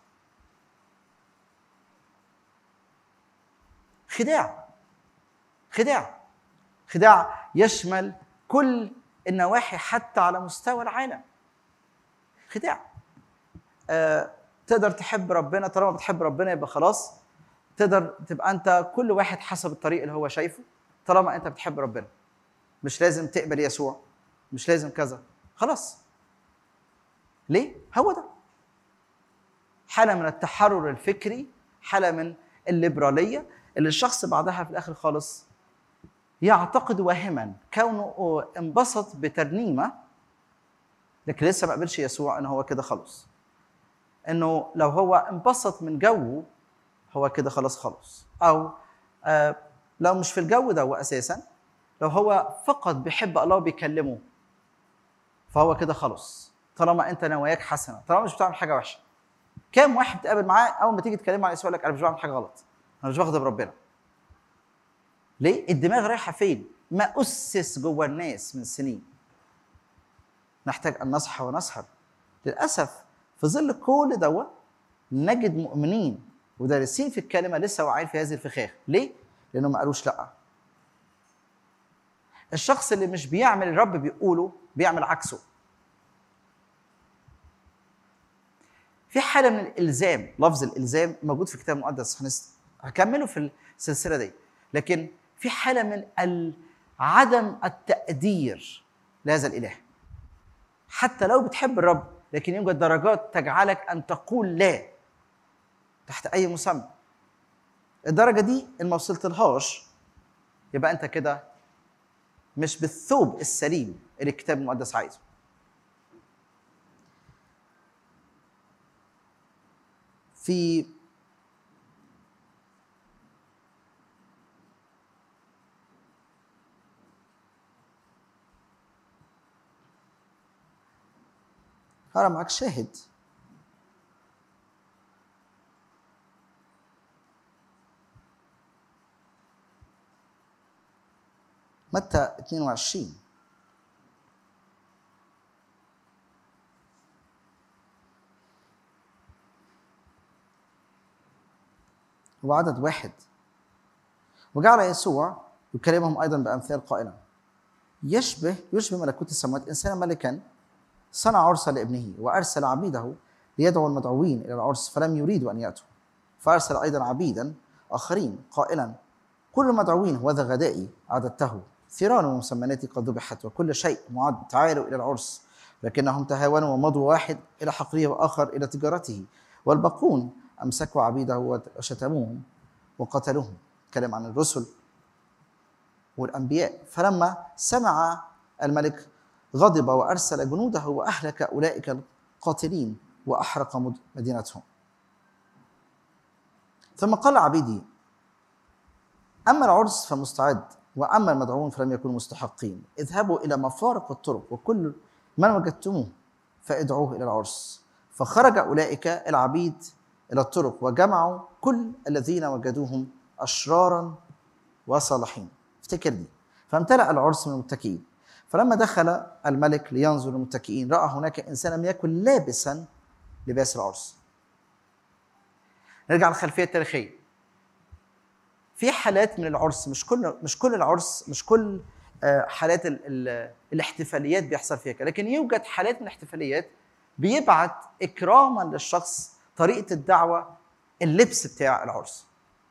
خداع خداع خداع يشمل كل النواحي حتى على مستوى العالم خداع آه، تقدر تحب ربنا طالما بتحب ربنا يبقى خلاص تقدر تبقى انت كل واحد حسب الطريق اللي هو شايفه طالما انت بتحب ربنا مش لازم تقبل يسوع مش لازم كذا خلاص ليه هو ده حاله من التحرر الفكري حاله من الليبراليه اللي الشخص بعدها في الاخر خالص يعتقد واهما كونه انبسط بترنيمه لكن لسه ما قبلش يسوع ان هو كده خلص انه لو هو انبسط من جوه هو كده خلاص خلص او آه لو مش في الجو ده اساسا لو هو فقط بيحب الله وبيكلمه فهو كده خلص طالما انت نواياك حسنه طالما مش بتعمل حاجه وحشه كام واحد بتقابل معاه اول ما تيجي تكلمه عن يسوع يقول لك انا مش بعمل حاجه غلط انا مش بغضب ربنا ليه الدماغ رايحه فين ما اسس جوه الناس من سنين نحتاج ان نصحى ونسهر للاسف في ظل كل دوت نجد مؤمنين ودارسين في الكلمه لسه واعيين في هذه الفخاخ ليه لانه ما قالوش لا الشخص اللي مش بيعمل الرب بيقوله بيعمل عكسه في حاله من الالزام لفظ الالزام موجود في الكتاب المقدس هنس... هكمله في السلسله دي لكن في حاله من ال... عدم التقدير لهذا الاله حتى لو بتحب الرب لكن يوجد درجات تجعلك ان تقول لا تحت اي مسمى الدرجه دي ان ما وصلتلهاش يبقى انت كده مش بالثوب السليم اللي الكتاب المقدس عايزه في هقرا معاك شاهد متى 22 هو عدد واحد وجعل يسوع يكلمهم ايضا بامثال قائلا يشبه يشبه ملكوت السماوات انسانا ملكا صنع عرسا لابنه وارسل عبيده ليدعوا المدعوين الى العرس فلم يريدوا ان ياتوا فارسل ايضا عبيدا اخرين قائلا كل المدعوين هو ذا غدائي عددته ثيران ومسمناتي قد ذبحت وكل شيء معد تعالوا الى العرس لكنهم تهاونوا ومضوا واحد الى حقله واخر الى تجارته والباقون امسكوا عبيده وشتموهم وقتلوهم كلام عن الرسل والانبياء فلما سمع الملك غضب وارسل جنوده واهلك اولئك القاتلين واحرق مدينتهم ثم قال عبيدي اما العرس فمستعد واما المدعوون فلم يكونوا مستحقين اذهبوا الى مفارق الطرق وكل من وجدتموه فادعوه الى العرس فخرج اولئك العبيد الى الطرق وجمعوا كل الذين وجدوهم اشرارا وصالحين افتكر دي فامتلأ العرس من المتكئين فلما دخل الملك لينظر المتكئين راى هناك انسان لم يكن لابسا لباس العرس نرجع للخلفيه التاريخيه في حالات من العرس مش كل مش كل العرس مش كل حالات ال ال الاحتفاليات بيحصل فيها كده لكن يوجد حالات من الاحتفاليات بيبعت اكراما للشخص طريقه الدعوه اللبس بتاع العرس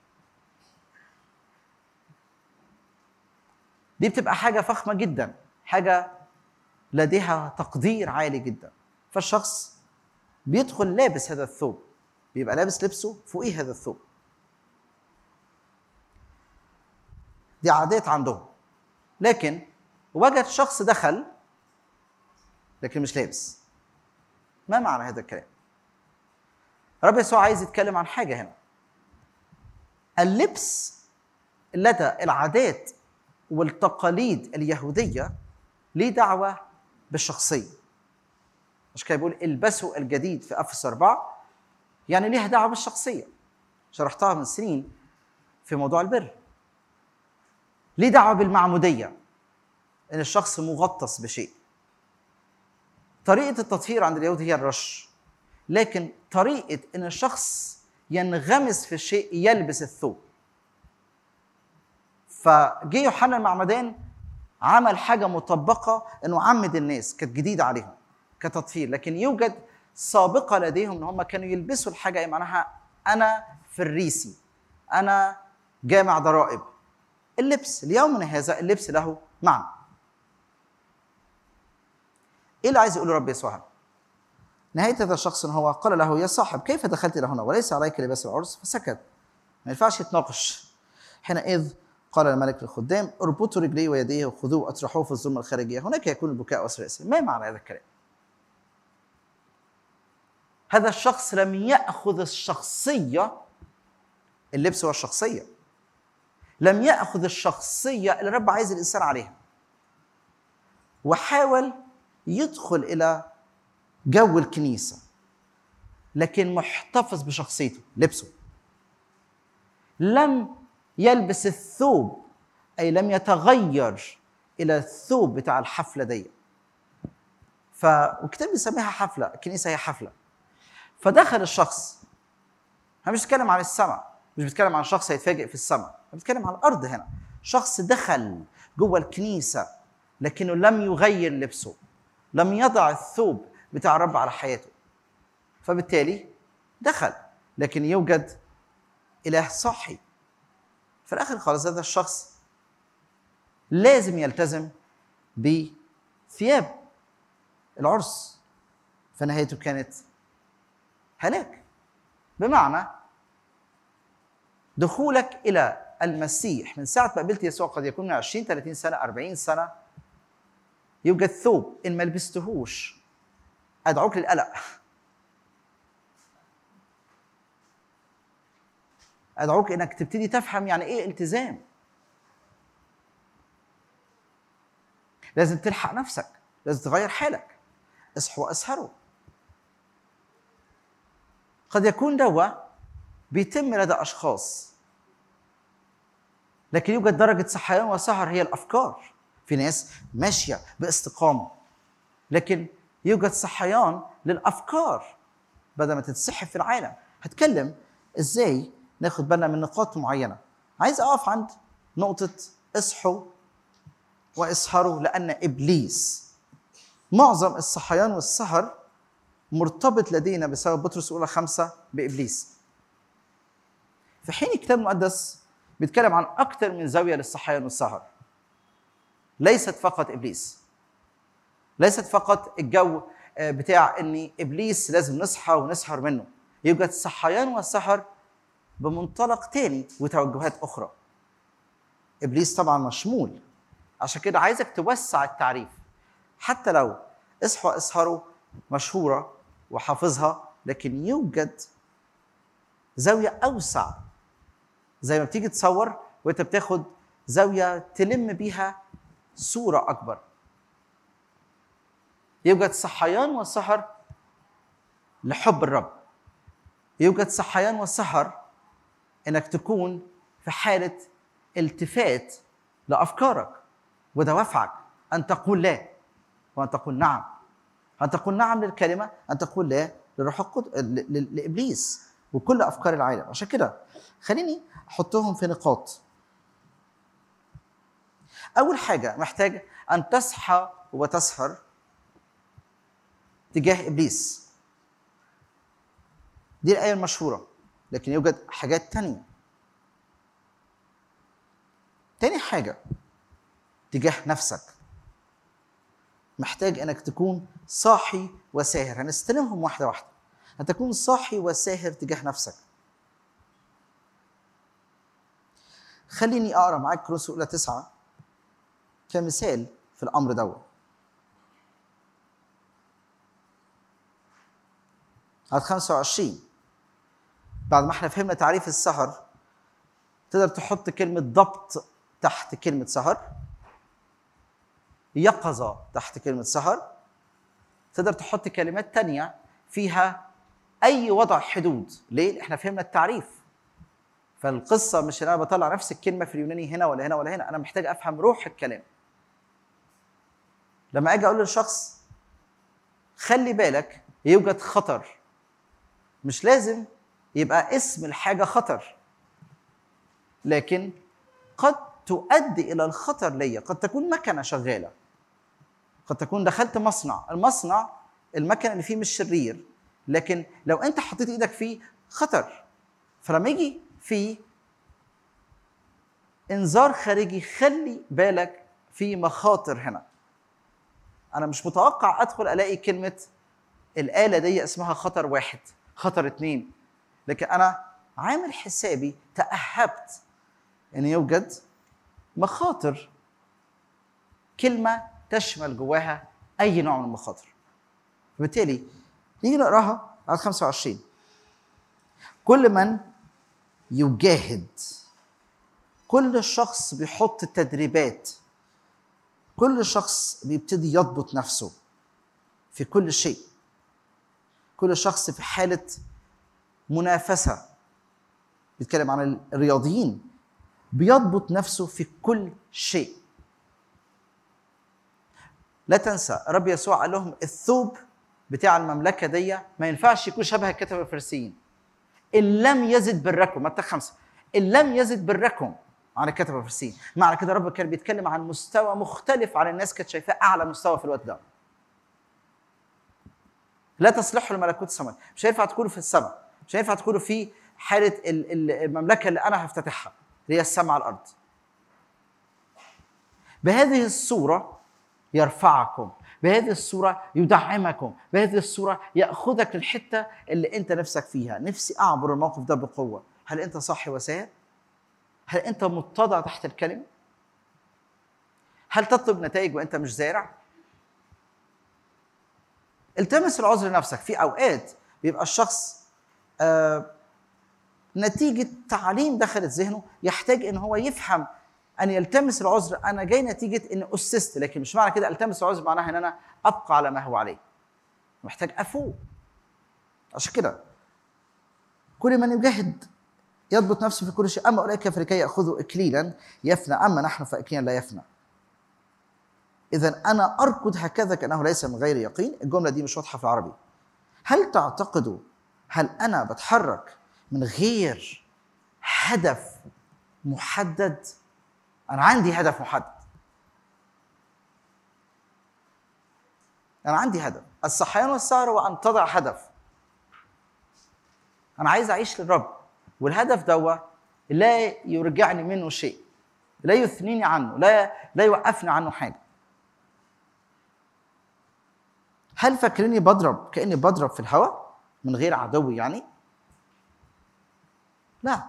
دي بتبقى حاجه فخمه جدا حاجه لديها تقدير عالي جدا فالشخص بيدخل لابس هذا الثوب بيبقى لابس لبسه فوقيه هذا الثوب دي عادات عندهم لكن وجد شخص دخل لكن مش لابس ما معنى هذا الكلام رب يسوع عايز يتكلم عن حاجه هنا اللبس لدى العادات والتقاليد اليهوديه ليه دعوه بالشخصيه مش كده بيقول البسوا الجديد في افس أربعة يعني ليها دعوه بالشخصيه شرحتها من سنين في موضوع البر ليه دعوه بالمعموديه ان الشخص مغطس بشيء طريقه التطهير عند اليهود هي الرش لكن طريقه ان الشخص ينغمس في الشيء يلبس الثوب فجه يوحنا المعمدان عمل حاجه مطبقه انه عمد الناس كانت جديده عليهم كتطهير لكن يوجد سابقه لديهم ان هم كانوا يلبسوا الحاجه ايه معناها انا فريسي انا جامع ضرائب اللبس ليومنا هذا اللبس له معنى ايه اللي عايز يقوله رب يسوع نهايه هذا الشخص ان هو قال له يا صاحب كيف دخلت الى هنا وليس عليك لباس العرس فسكت ما ينفعش يتناقش حينئذ قال الملك للخدام اربطوا رجليه ويديه وخذوه واطرحوه في الظلمه الخارجيه هناك يكون البكاء والسلاسل ما معنى هذا الكلام هذا الشخص لم ياخذ الشخصيه اللبس هو الشخصيه لم ياخذ الشخصيه اللي الرب عايز الانسان عليها وحاول يدخل الى جو الكنيسه لكن محتفظ بشخصيته لبسه لم يلبس الثوب اي لم يتغير الى الثوب بتاع الحفله دي فالكتاب بيسميها حفله الكنيسه هي حفله فدخل الشخص احنا مش بنتكلم عن السماء مش بيتكلم عن شخص هيتفاجئ في السماء بيتكلم عن الارض هنا شخص دخل جوه الكنيسه لكنه لم يغير لبسه لم يضع الثوب بتاع الرب على حياته فبالتالي دخل لكن يوجد اله صاحي في الاخر خالص هذا الشخص لازم يلتزم بثياب العرس فنهايته كانت هلاك بمعنى دخولك الى المسيح من ساعه ما قبلت يسوع قد يكون من 20 30 سنه 40 سنه يوجد ثوب ان ما لبستهوش ادعوك للقلق ادعوك انك تبتدي تفهم يعني ايه التزام لازم تلحق نفسك لازم تغير حالك اصحوا واسهروا قد يكون دوا بيتم لدى اشخاص لكن يوجد درجه صحيان وسهر هي الافكار في ناس ماشيه باستقامه لكن يوجد صحيان للافكار بدل ما تتسحب في العالم هتكلم ازاي ناخد بالنا من نقاط معينه عايز اقف عند نقطه اصحوا واسهروا لان ابليس معظم الصحيان والسهر مرتبط لدينا بسبب بطرس الاولى خمسه بابليس في حين الكتاب المقدس بيتكلم عن اكثر من زاويه للصحيان والسهر ليست فقط ابليس ليست فقط الجو آه، بتاع ان ابليس لازم نصحى ونسهر منه يوجد صحيان وسهر بمنطلق تاني وتوجهات اخرى ابليس طبعا مشمول عشان كده عايزك توسع التعريف حتى لو اصحوا اسهروا مشهوره وحافظها لكن يوجد زاويه اوسع زي ما بتيجي تصور وانت بتاخد زاويه تلم بيها صوره اكبر يوجد صحيان وسهر لحب الرب يوجد صحيان وسهر انك تكون في حاله التفات لافكارك ودوافعك ان تقول لا وان تقول نعم ان تقول نعم للكلمه ان تقول لا للروح القدس ل- ل- لابليس وكل افكار العالم عشان كده خليني احطهم في نقاط اول حاجه محتاج ان تصحى وتسهر تجاه ابليس دي الايه المشهوره لكن يوجد حاجات تانية تاني حاجه تجاه نفسك محتاج انك تكون صاحي وساهر هنستلمهم واحده واحده ان تكون صاحي وساهر تجاه نفسك خليني اقرا معاك كروس اولى تسعه كمثال في الامر دوت عدد 25 بعد ما احنا فهمنا تعريف السهر تقدر تحط كلمة ضبط تحت كلمة سهر يقظة تحت كلمة سهر تقدر تحط كلمات تانية فيها أي وضع حدود ليه؟ احنا فهمنا التعريف فالقصة مش ان انا بطلع نفس الكلمة في اليوناني هنا ولا هنا ولا هنا انا محتاج افهم روح الكلام لما اجي اقول للشخص خلي بالك يوجد خطر مش لازم يبقى اسم الحاجه خطر لكن قد تؤدي الى الخطر ليا قد تكون مكنه شغاله قد تكون دخلت مصنع المصنع المكنه اللي فيه مش شرير لكن لو انت حطيت ايدك فيه خطر فلما يجي في انذار خارجي خلي بالك في مخاطر هنا انا مش متوقع ادخل الاقي كلمه الاله دي اسمها خطر واحد خطر اتنين لكن انا عامل حسابي تاهبت ان يوجد مخاطر كلمه تشمل جواها اي نوع من المخاطر فبالتالي نيجي نقراها على 25 كل من يجاهد كل شخص بيحط تدريبات كل شخص بيبتدي يضبط نفسه في كل شيء كل شخص في حالة منافسة بيتكلم عن الرياضيين بيضبط نفسه في كل شيء لا تنسى رب يسوع قال لهم الثوب بتاع المملكة دي ما ينفعش يكون شبه الكتب الفريسيين إن لم يزد بركم متى خمسة ان لم يزد بركم على كتب الفرسين معنى كده رب كان بيتكلم عن مستوى مختلف عن الناس كانت شايفاه اعلى مستوى في الوقت ده لا تصلحوا لملكوت السماء مش هينفع تكونوا في السماء مش هينفع تكونوا في حاله ال- ال- المملكه اللي انا هفتتحها اللي هي السماء على الارض بهذه الصوره يرفعكم بهذه الصورة يدعمكم بهذه الصورة يأخذك للحتة اللي أنت نفسك فيها نفسي أعبر الموقف ده بقوة هل أنت صاحي وسائر؟ هل أنت متضع تحت الكلمة؟ هل تطلب نتائج وأنت مش زارع؟ التمس العذر لنفسك في أوقات بيبقى الشخص آه نتيجة تعليم دخلت ذهنه يحتاج ان هو يفهم ان يلتمس العذر انا جاي نتيجة ان اسست لكن مش معنى كده التمس العذر معناها ان انا ابقى على ما هو عليه محتاج افوق عشان كده كل من يجاهد يضبط نفسه في كل شيء اما اولئك فلكي ياخذوا اكليلا يفنى اما نحن فاكليلا لا يفنى اذا انا اركض هكذا كانه ليس من غير يقين الجمله دي مش واضحه في العربي هل تعتقدوا هل انا بتحرك من غير هدف محدد انا عندي هدف محدد انا عندي هدف الصحيان والسهر وان تضع هدف انا عايز اعيش للرب والهدف دوا لا يرجعني منه شيء لا يثنيني عنه لا لا يوقفني عنه حاجه هل فاكريني بضرب كاني بضرب في الهواء من غير عدو يعني لا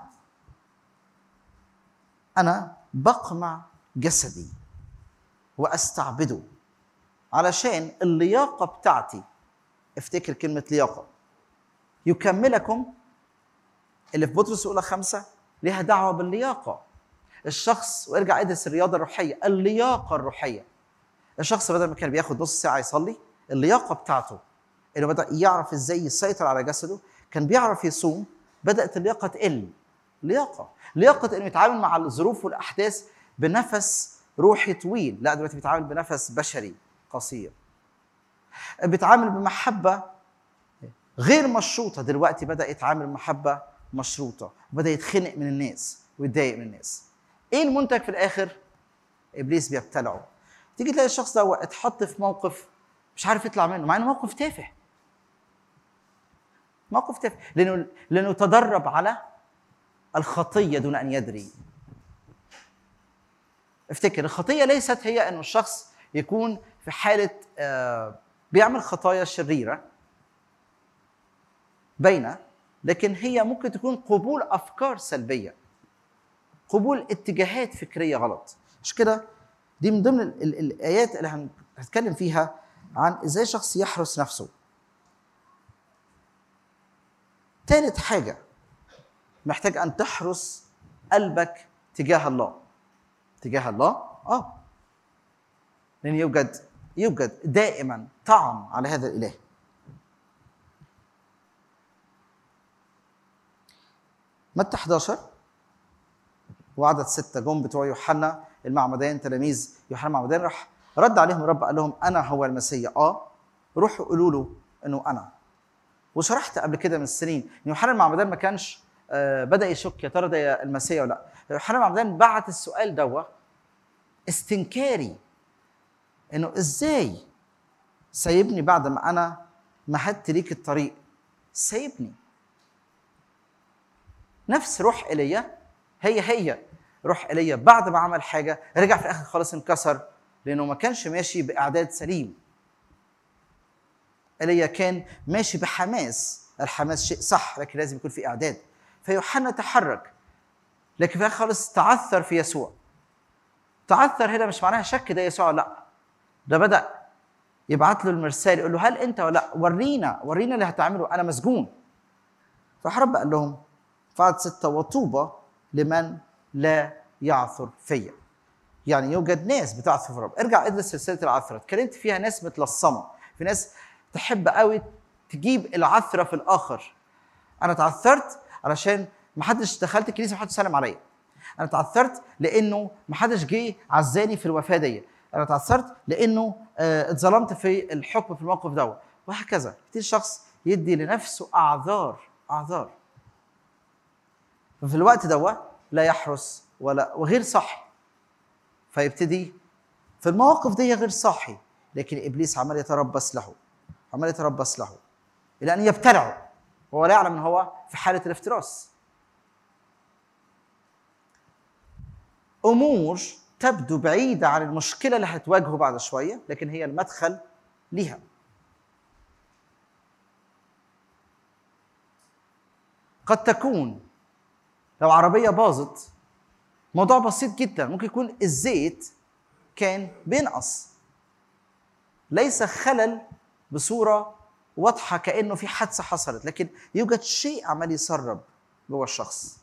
انا بقمع جسدي واستعبده علشان اللياقه بتاعتي افتكر كلمه لياقه يكملكم اللي في بطرس الاولى خمسه ليها دعوه باللياقه الشخص وارجع ادرس الرياضه الروحيه اللياقه الروحيه الشخص بدل ما كان بياخد نص ساعه يصلي اللياقه بتاعته انه بدا يعرف ازاي يسيطر على جسده كان بيعرف يصوم بدات اللياقه تقل لياقه لياقه انه يتعامل مع الظروف والاحداث بنفس روحي طويل لا دلوقتي بيتعامل بنفس بشري قصير بيتعامل بمحبه غير مشروطه دلوقتي بدا يتعامل بمحبه مشروطه وبدا يتخنق من الناس ويتضايق من الناس ايه المنتج في الاخر ابليس بيبتلعه تيجي تلاقي الشخص ده اتحط في موقف مش عارف يطلع منه مع انه موقف تافه موقف تافه لانه لانه تدرب على الخطيه دون ان يدري افتكر الخطيه ليست هي انه الشخص يكون في حاله آه، بيعمل خطايا شريره باينه لكن هي ممكن تكون قبول افكار سلبيه قبول اتجاهات فكريه غلط مش كده دي من ضمن ال- ال- الايات اللي هن- هنتكلم فيها عن ازاي شخص يحرس نفسه ثالث حاجه محتاج ان تحرس قلبك تجاه الله تجاه الله اه لان يوجد يوجد دائما طعن على هذا الاله متى 11 وعدد ستة جم بتوع يوحنا المعمدان تلاميذ يوحنا المعمدان راح رد عليهم الرب قال لهم انا هو المسيح اه روحوا قولوا له انه انا وشرحت قبل كده من السنين ان يوحنا المعمدان ما كانش آه، بدا يشك يا ترى ده المسيح ولا لا يوحنا المعمدان بعت السؤال دوا استنكاري انه ازاي سايبني بعد ما انا مهدت ليك الطريق سايبني نفس روح ايليا هي هي روح ايليا بعد ما عمل حاجه رجع في الاخر خالص انكسر لانه ما كانش ماشي باعداد سليم ايليا كان ماشي بحماس الحماس شيء صح لكن لازم يكون في اعداد فيوحنا تحرك لكن في الاخر خالص تعثر في يسوع تعثر هنا مش معناها شك ده يسوع لا ده بدا يبعت له المرسال يقول له هل انت ولا لا ورينا ورينا اللي هتعمله انا مسجون فراح رب قال لهم في عدد ستة وطوبى لمن لا يعثر فيا يعني يوجد ناس بتعثر في الرب ارجع ادرس سلسله العثره اتكلمت فيها ناس متلصمه في ناس تحب قوي تجيب العثره في الاخر انا تعثرت علشان ما حدش دخلت الكنيسه ما حدش سلم عليا انا تعثرت لانه ما حدش جه عزاني في الوفاه دي انا تعثرت لانه آه، اتظلمت في الحكم في الموقف دوت وهكذا كتير شخص يدي لنفسه اعذار اعذار ففي الوقت دوت لا يحرس ولا وغير صاحي فيبتدي في المواقف دي غير صاحي لكن ابليس عمال يتربص له عمال يتربص له الى ان يبتلعه وهو لا يعلم ان هو في حاله الافتراس امور تبدو بعيده عن المشكله اللي هتواجهه بعد شويه لكن هي المدخل ليها قد تكون لو عربيه باظت موضوع بسيط جدا ممكن يكون الزيت كان بينقص ليس خلل بصوره واضحه كانه في حادثه حصلت لكن يوجد شيء عمال يسرب جوه الشخص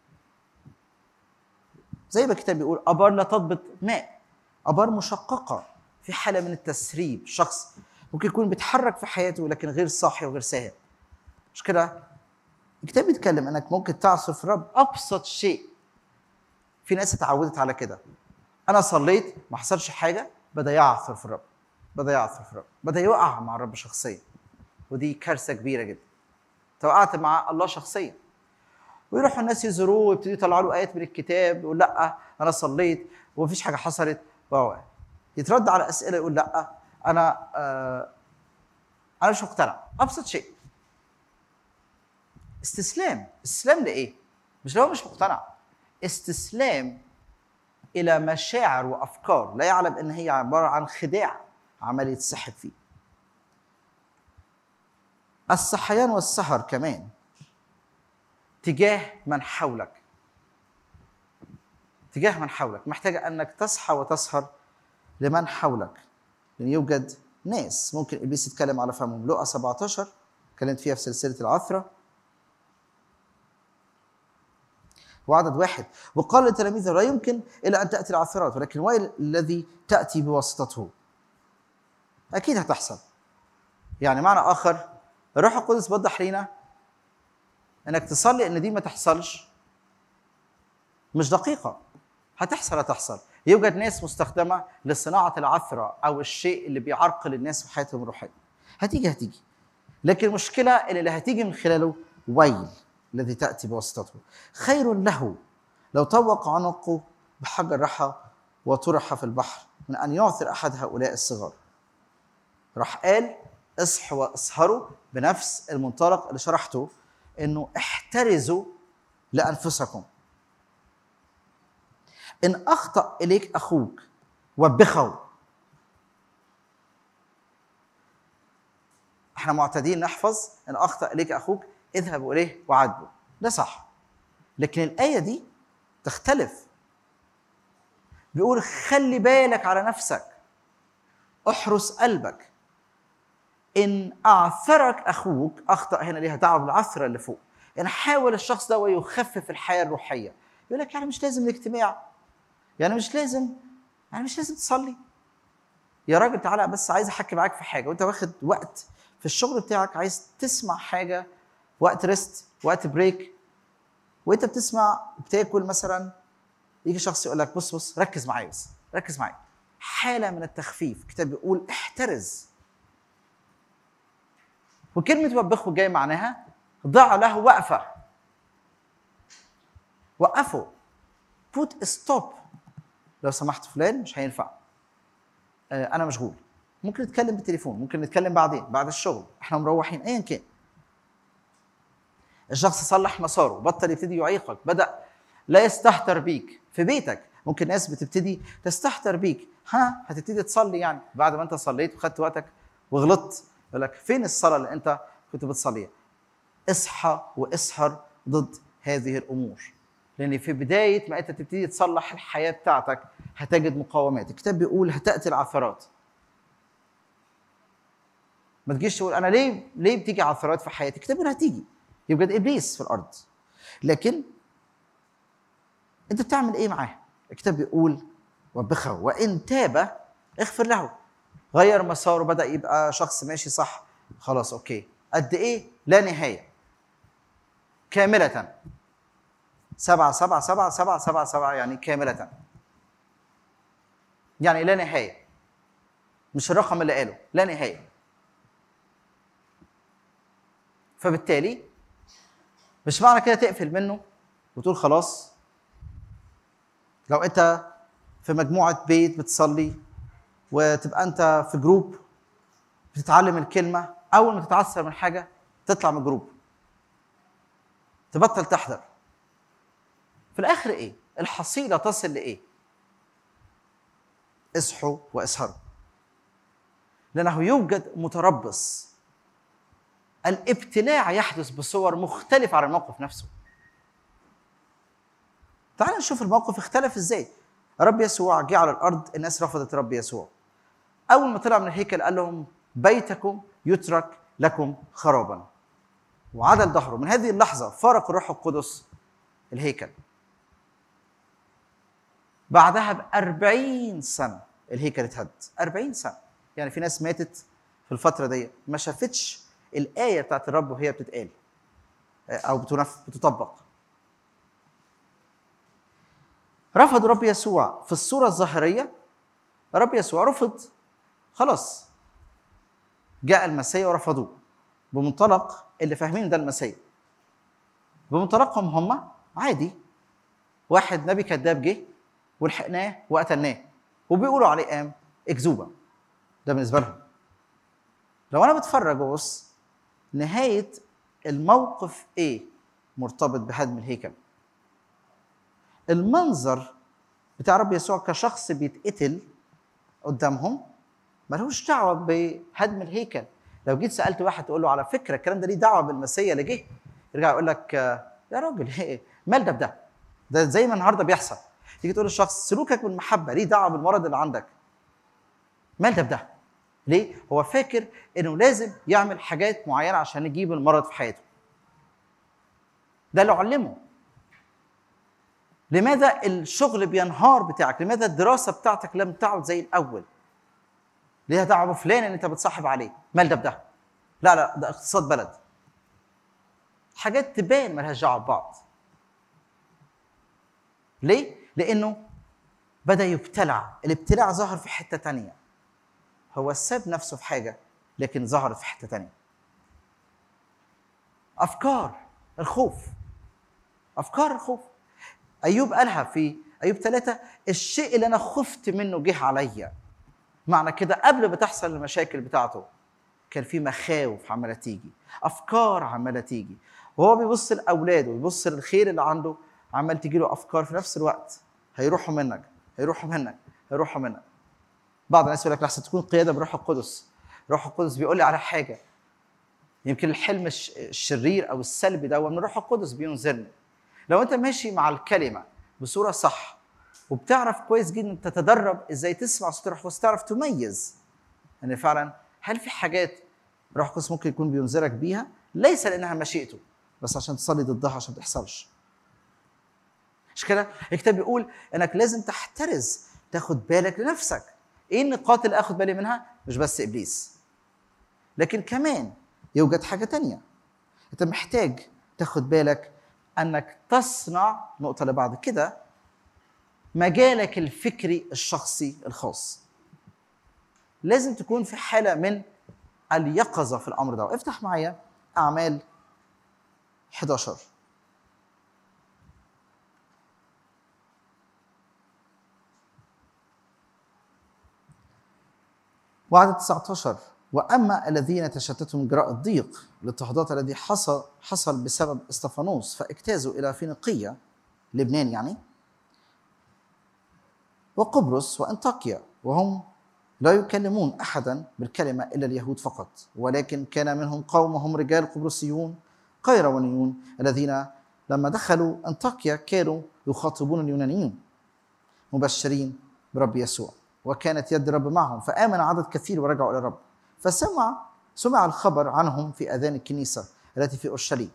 زي ما الكتاب بيقول ابار لا تضبط ماء ابار مشققه في حاله من التسريب شخص ممكن يكون بيتحرك في حياته لكن غير صاحي وغير ساهر مش كده الكتاب بيتكلم انك ممكن تعصر في الرب ابسط شيء في ناس اتعودت على كده انا صليت ما حصلش حاجه بدا يعثر في الرب بدا يعثر في الرب بدا يقع مع الرب شخصيا ودي كارثه كبيره جدا توقعت مع الله شخصيا ويروحوا الناس يزوروه ويبتدوا يطلعوا له ايات من الكتاب يقول لا انا صليت ومفيش حاجه حصلت و يترد على اسئله يقول لا انا آه انا مش مقتنع ابسط شيء استسلام استسلام لايه مش لو مش مقتنع استسلام الى مشاعر وافكار لا يعلم ان هي عباره عن خداع عمال يتسحب فيه الصحيان والسهر كمان تجاه من حولك تجاه من حولك محتاجة أنك تصحى وتسهر لمن حولك لأن يوجد ناس ممكن إبليس يتكلم على فمهم لقى 17 اتكلمت فيها في سلسلة العثرة وعدد واحد وقال لتلاميذه لا يمكن إلا أن تأتي العثرات ولكن ويل الذي تأتي بواسطته أكيد هتحصل يعني معنى آخر الروح القدس وضح لينا انك تصلي ان دي ما تحصلش مش دقيقه هتحصل هتحصل يوجد ناس مستخدمه لصناعه العثره او الشيء اللي بيعرقل الناس في حياتهم الروحيه هتيجي هتيجي لكن المشكله اللي, اللي هتيجي من خلاله ويل الذي تاتي بواسطته خير له لو طوق عنقه بحجر رحى وطرح في البحر من ان يعثر احد هؤلاء الصغار راح قال اصحوا واسهروا بنفس المنطلق اللي شرحته انه احترزوا لانفسكم ان اخطا اليك اخوك وبخه احنا معتادين نحفظ ان اخطا اليك اخوك اذهب اليه وعاتبه ده صح لكن الايه دي تختلف بيقول خلي بالك على نفسك احرس قلبك ان اعثرك اخوك اخطا هنا ليها دعوه بالعثره اللي فوق يعني حاول الشخص ده يخفف الحياه الروحيه يقول لك يعني مش لازم الاجتماع يعني مش لازم يعني مش لازم تصلي يا راجل تعالى بس عايز احكي معاك في حاجه وانت واخد وقت في الشغل بتاعك عايز تسمع حاجه وقت ريست وقت بريك وانت بتسمع بتاكل مثلا يجي شخص يقول لك بص بص ركز معايا بس ركز معايا حاله من التخفيف الكتاب بيقول احترز وكلمة وبخه جاي معناها ضع له وقفة وقفه put ستوب لو سمحت فلان مش هينفع آه، أنا مشغول ممكن نتكلم بالتليفون ممكن نتكلم بعدين بعد الشغل احنا مروحين ايا كان الشخص صلح مساره بطل يبتدي يعيقك بدأ لا يستهتر بيك في بيتك ممكن ناس بتبتدي تستهتر بيك ها هتبتدي تصلي يعني بعد ما انت صليت وخدت وقتك وغلطت يقول لك فين الصلاه اللي انت كنت بتصليها؟ اصحى واسهر ضد هذه الامور. لان في بدايه ما انت تبتدي تصلح الحياه بتاعتك هتجد مقاومات، الكتاب بيقول هتاتي العثرات. ما تجيش تقول انا ليه ليه بتيجي عثرات في حياتي؟ الكتاب بيقول هتيجي. يوجد ابليس في الارض. لكن انت بتعمل ايه معاه؟ الكتاب بيقول وبخه وان تاب اغفر له غير مساره بدا يبقى شخص ماشي صح خلاص اوكي قد ايه لا نهايه كامله سبعة سبعة سبعة سبعة سبعة سبعة يعني كاملة يعني لا نهاية مش الرقم اللي قاله لا نهاية فبالتالي مش معنى كده تقفل منه وتقول خلاص لو انت في مجموعه بيت بتصلي وتبقى انت في جروب بتتعلم الكلمه اول ما تتعثر من حاجه تطلع من الجروب تبطل تحضر في الاخر ايه الحصيله تصل لايه اصحوا واسهروا لانه يوجد متربص الابتلاع يحدث بصور مختلفه عن الموقف نفسه تعال نشوف الموقف اختلف ازاي رب يسوع جه على الارض الناس رفضت رب يسوع اول ما طلع من الهيكل قال لهم بيتكم يترك لكم خرابا وعدل ظهره من هذه اللحظه فارق الروح القدس الهيكل بعدها ب 40 سنه الهيكل اتهد 40 سنه يعني في ناس ماتت في الفتره دي ما شافتش الايه بتاعت الرب وهي بتتقال او بتنف بتطبق رفض رب يسوع في الصوره الظاهريه رب يسوع رفض خلاص جاء المسيح ورفضوه بمنطلق اللي فاهمين ده المسيح بمنطلقهم هم عادي واحد نبي كذاب جه ولحقناه وقتلناه وبيقولوا عليه قام اكذوبه ده بالنسبه لهم لو انا بتفرج وبص نهايه الموقف ايه مرتبط بهدم الهيكل المنظر بتاع رب يسوع كشخص بيتقتل قدامهم ملوش دعوه بهدم الهيكل لو جيت سالت واحد تقول له على فكره الكلام ده ليه دعوه بالمسيا اللي جه يرجع يقول لك يا راجل ايه مال ده بده ده زي ما النهارده بيحصل تيجي تقول للشخص سلوكك بالمحبه ليه دعوه بالمرض اللي عندك مال ده بده ليه هو فاكر انه لازم يعمل حاجات معينه عشان يجيب المرض في حياته ده اللي علمه لماذا الشغل بينهار بتاعك لماذا الدراسه بتاعتك لم تعد زي الاول ليها دعوه بفلان اللي انت بتصاحب عليه مال ده بده لا لا ده اقتصاد بلد حاجات تبان مالهاش دعوه ببعض ليه؟ لانه بدا يبتلع الابتلاع ظهر في حته تانية هو ساب نفسه في حاجه لكن ظهرت في حته تانية افكار الخوف افكار الخوف ايوب قالها في ايوب ثلاثة الشيء اللي انا خفت منه جه عليا معنى كده قبل ما تحصل المشاكل بتاعته كان في مخاوف عماله تيجي افكار عماله تيجي وهو بيبص لاولاده ويبص للخير اللي عنده عمال تيجي له افكار في نفس الوقت هيروحوا منك هيروحوا منك هيروحوا منك بعض الناس يقول لك لحسن تكون قياده بالروح القدس الروح القدس بيقول لي على حاجه يمكن الحلم الشرير او السلبي ده من الروح القدس بينذرني لو انت ماشي مع الكلمه بصوره صح وبتعرف كويس جدا تتدرب ازاي تسمع صوت الروح القدس تعرف تميز ان يعني فعلا هل في حاجات الروح القدس ممكن يكون بينذرك بيها ليس لانها مشيئته بس عشان تصلي ضدها عشان ما تحصلش مش كده الكتاب بيقول انك لازم تحترز تاخد بالك لنفسك ايه النقاط اللي اخد بالي منها مش بس ابليس لكن كمان يوجد حاجه تانية انت محتاج تاخد بالك انك تصنع نقطه لبعض كده مجالك الفكري الشخصي الخاص لازم تكون في حاله من اليقظه في الامر ده افتح معايا اعمال 11 وعدد 19 واما الذين تشتتهم جراء الضيق الاضطهادات الذي حصل حصل بسبب استفانوس فاجتازوا الى فينيقيه لبنان يعني وقبرص وانطاكيا وهم لا يكلمون احدا بالكلمه الا اليهود فقط ولكن كان منهم قوم هم رجال قبرصيون قيروانيون الذين لما دخلوا انطاكيا كانوا يخاطبون اليونانيين مبشرين برب يسوع وكانت يد الرب معهم فامن عدد كثير ورجعوا الى الرب فسمع سمع الخبر عنهم في اذان الكنيسه التي في اورشليم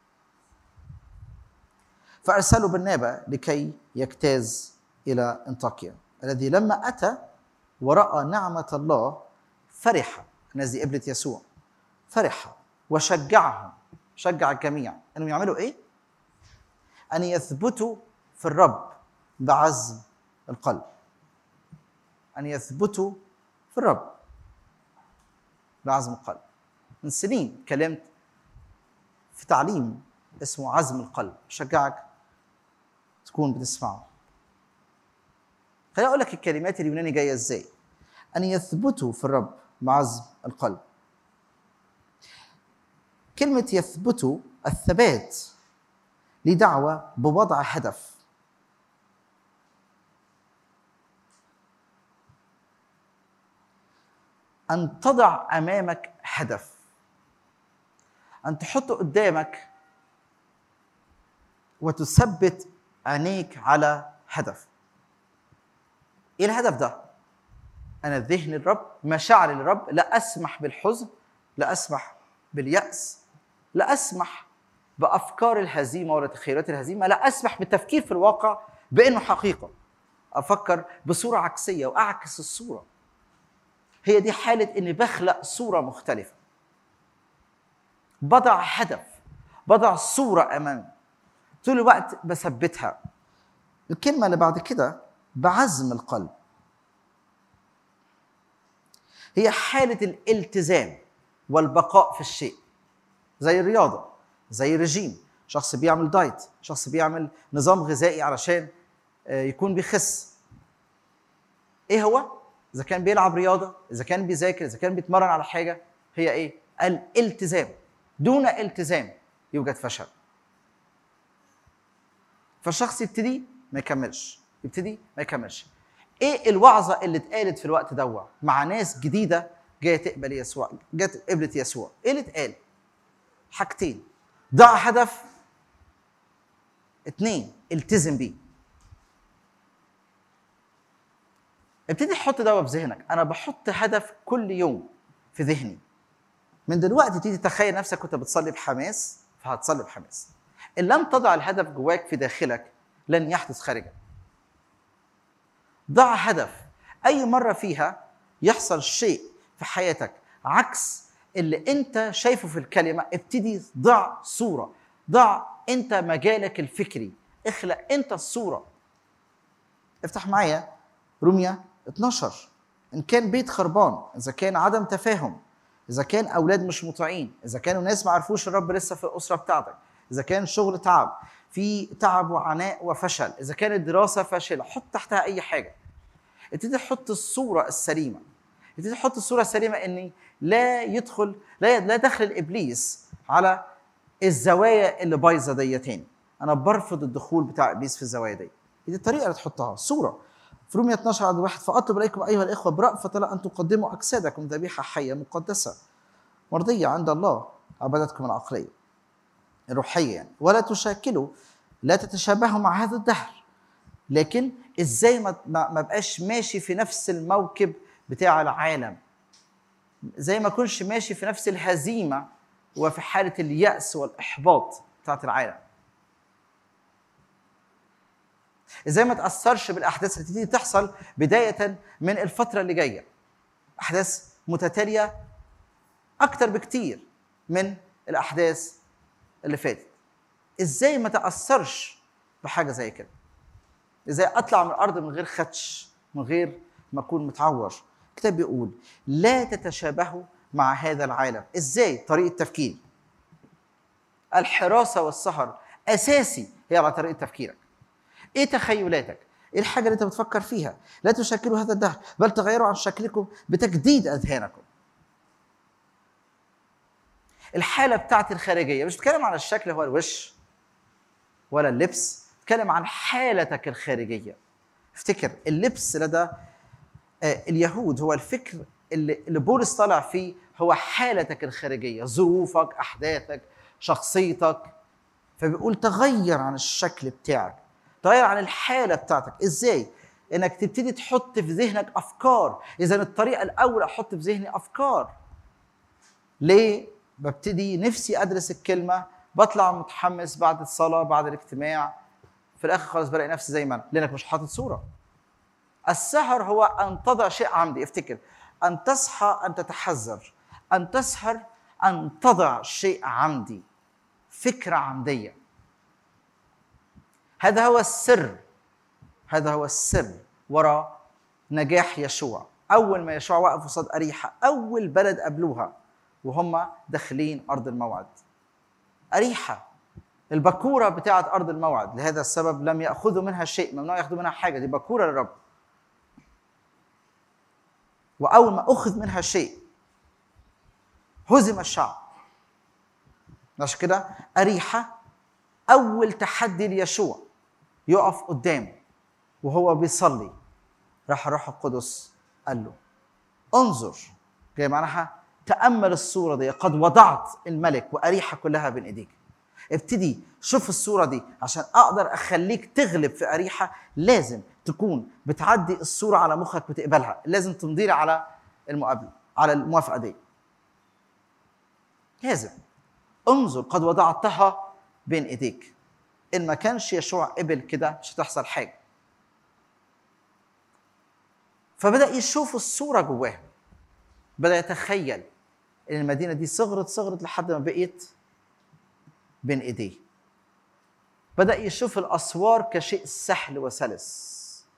فارسلوا برنابا لكي يجتاز الى انطاكيا الذي لما اتى وراى نعمه الله فرح الناس دي قبلت يسوع فرح وشجعهم شجع الجميع انهم يعملوا ايه؟ ان يثبتوا في الرب بعزم القلب ان يثبتوا في الرب بعزم القلب من سنين كلمت في تعليم اسمه عزم القلب شجعك تكون بتسمعه خليني اقول لك الكلمات اليوناني جايه ازاي ان يثبتوا في الرب بعزم القلب كلمه يثبتوا الثبات ليه دعوه بوضع هدف ان تضع امامك هدف ان تحط قدامك وتثبت عينيك على هدف ايه الهدف ده انا ذهن الرب مشاعر الرب لا اسمح بالحزن لا اسمح بالياس لا اسمح بافكار الهزيمه ولا تخيلات الهزيمه لا اسمح بالتفكير في الواقع بانه حقيقه افكر بصوره عكسيه واعكس الصوره هي دي حاله اني بخلق صوره مختلفه بضع هدف بضع صوره امامي طول الوقت بثبتها الكلمه اللي بعد كده بعزم القلب هي حاله الالتزام والبقاء في الشيء زي الرياضه زي رجيم شخص بيعمل دايت شخص بيعمل نظام غذائي علشان آه، يكون بيخس ايه هو اذا كان بيلعب رياضه اذا كان بيذاكر اذا كان بيتمرن على حاجه هي ايه الالتزام دون التزام يوجد فشل فالشخص يبتدي ما يكملش يبتدي ما يكملش ايه الوعظه اللي اتقالت في الوقت دوا مع ناس جديده جايه تقبل يسوع جت قبلت يسوع ايه اللي اتقال حاجتين ضع هدف اتنين التزم بيه ابتدي حط دوا في ذهنك انا بحط هدف كل يوم في ذهني من دلوقتي تيجي تخيل نفسك كنت بتصلي بحماس فهتصلي بحماس ان لم تضع الهدف جواك في داخلك لن يحدث خارجك ضع هدف اي مره فيها يحصل شيء في حياتك عكس اللي انت شايفه في الكلمه ابتدي ضع صوره ضع انت مجالك الفكري اخلق انت الصوره افتح معايا روميا 12 ان كان بيت خربان اذا كان عدم تفاهم اذا كان اولاد مش مطيعين اذا كانوا ناس ما عرفوش الرب لسه في الاسره بتاعتك اذا كان شغل تعب في تعب وعناء وفشل اذا كانت دراسه فاشله حط تحتها اي حاجه ابتدي تحط الصوره السليمه ابتدي تحط الصوره السليمه اني لا يدخل لا لا دخل الابليس على الزوايا اللي بايظه ديتين انا برفض الدخول بتاع ابليس في الزوايا دي دي الطريقه اللي تحطها صوره في رومية 12 عدد واحد فاطلب اليكم ايها الاخوه برأفة لا ان تقدموا اجسادكم ذبيحه حيه مقدسه مرضيه عند الله عبادتكم العقليه الروحيه يعني ولا تشاكلوا لا تتشابهوا مع هذا الدهر لكن ازاي ما ما ما بقاش ماشي في نفس الموكب بتاع العالم زي ما اكونش ماشي في نفس الهزيمه وفي حاله اليأس والاحباط بتاعت العالم ازاي ما تاثرش بالاحداث اللي تبتدي تحصل بدايه من الفتره اللي جايه احداث متتاليه اكتر بكتير من الاحداث اللي فاتت ازاي ما تاثرش بحاجه زي كده ازاي اطلع من الارض من غير خدش من غير ما اكون متعور الكتاب بيقول لا تتشابهوا مع هذا العالم ازاي طريقه تفكيري الحراسه والسهر اساسي هي على طريقه تفكيرك ايه تخيلاتك ايه الحاجه اللي انت بتفكر فيها لا تشكلوا هذا الدهر بل تغيروا عن شكلكم بتجديد اذهانكم الحاله بتاعتي الخارجيه مش بتكلم عن الشكل هو الوش ولا اللبس بتكلم عن حالتك الخارجيه افتكر اللبس لدى آه، اليهود هو الفكر اللي اللي بولس طالع فيه هو حالتك الخارجيه ظروفك احداثك شخصيتك فبيقول تغير عن الشكل بتاعك تغير عن الحاله بتاعتك ازاي انك تبتدي تحط في ذهنك افكار اذا الطريقه الاولى احط في ذهني افكار ليه ببتدي نفسي ادرس الكلمه بطلع متحمس بعد الصلاه بعد الاجتماع في الاخر خالص بلاقي نفسي زي ما انا لانك مش حاطط صوره السهر هو ان تضع شيء عمدي افتكر ان تصحى ان تتحذر ان تسهر ان تضع شيء عمدي فكره عمديه هذا هو السر هذا هو السر وراء نجاح يشوع اول ما يشوع وقف قصاد اريحه اول بلد قابلوها وهم داخلين ارض الموعد اريحه البكوره بتاعه ارض الموعد لهذا السبب لم ياخذوا منها شيء ممنوع ياخذوا منها حاجه دي بكوره للرب واول ما اخذ منها شيء هزم الشعب عشان كده اريحه اول تحدي ليشوع يقف قدامه وهو بيصلي راح الروح القدس قال له انظر جاي معناها تامل الصوره دي قد وضعت الملك واريحه كلها بين ايديك ابتدي شوف الصوره دي عشان اقدر اخليك تغلب في اريحه لازم تكون بتعدي الصوره على مخك وتقبلها لازم تمضي على المقابله على الموافقه دي لازم انظر قد وضعتها بين ايديك ان ما كانش يشوع قبل كده مش هتحصل حاجه فبدا يشوف الصوره جواه بدا يتخيل ان المدينه دي صغرت صغرت لحد ما بقيت بين ايديه بدا يشوف الاسوار كشيء سهل وسلس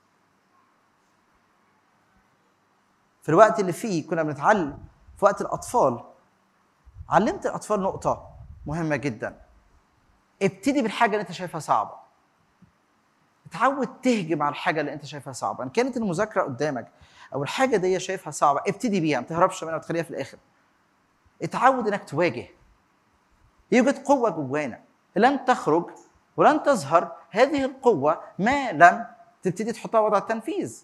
في الوقت اللي فيه كنا بنتعلم في وقت الاطفال علمت الاطفال نقطه مهمه جدا ابتدي بالحاجه اللي انت شايفها صعبه اتعود تهجم على الحاجه اللي انت شايفها صعبه ان كانت المذاكره قدامك او الحاجه دي شايفها صعبه ابتدي بيها ما تهربش منها وتخليها في الاخر اتعود انك تواجه يوجد قوه جوانا لن تخرج ولن تظهر هذه القوه ما لم تبتدي تحطها وضع التنفيذ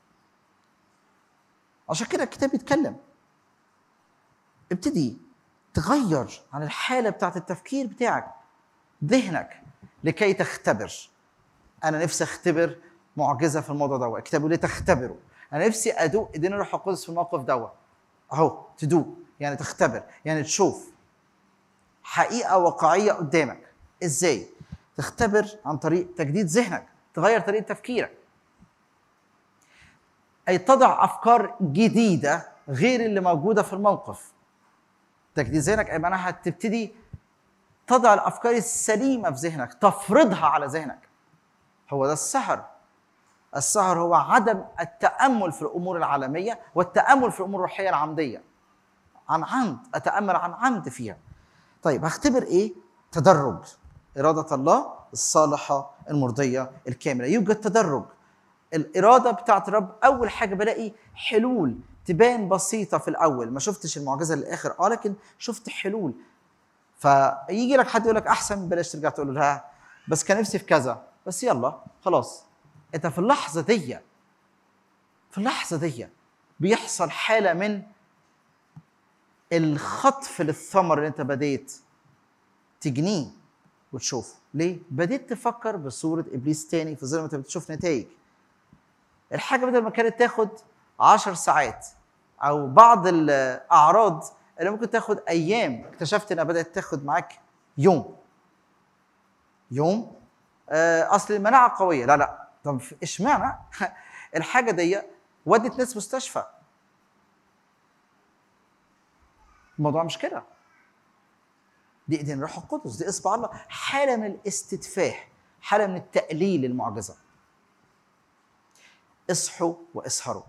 عشان كده الكتاب بيتكلم ابتدي تغير عن الحاله بتاعت التفكير بتاعك ذهنك لكي تختبر انا نفسي اختبر معجزه في الموضوع ده الكتاب بيقول لي تختبره انا نفسي ادوق ايدين الروح القدس في الموقف ده اهو تدوق يعني تختبر يعني تشوف حقيقه واقعيه قدامك ازاي تختبر عن طريق تجديد ذهنك تغير طريقه تفكيرك اي تضع افكار جديده غير اللي موجوده في الموقف تجديد ذهنك اي معناها تبتدي تضع الافكار السليمه في ذهنك تفرضها على ذهنك هو ده السهر السهر هو عدم التامل في الامور العالميه والتامل في الامور الروحيه العمديه عن عمد اتامل عن عمد فيها طيب هختبر ايه تدرج اراده الله الصالحه المرضيه الكامله يوجد تدرج الاراده بتاعت الرب اول حاجه بلاقي حلول تبان بسيطه في الاول ما شفتش المعجزه للاخر اه لكن شفت حلول فيجي لك حد يقول لك احسن بلاش ترجع تقول له لا بس كان نفسي في كذا بس يلا خلاص انت في اللحظه دي في اللحظه دي بيحصل حاله من الخطف للثمر اللي انت بديت تجنيه وتشوفه ليه بديت تفكر بصوره ابليس تاني في ظل ما انت بتشوف نتائج الحاجه بدل ما كانت تاخد عشر ساعات او بعض الاعراض اللي ممكن تاخد ايام اكتشفت انها بدات تاخد معاك يوم يوم آه، اصل المناعه قويه لا لا طب اشمعنى الحاجه دي ودت ناس مستشفى الموضوع مش كده دي ايدين الروح القدس دي اصبع الله حاله من الاستتفاح حاله من التقليل المعجزه اصحوا واسهروا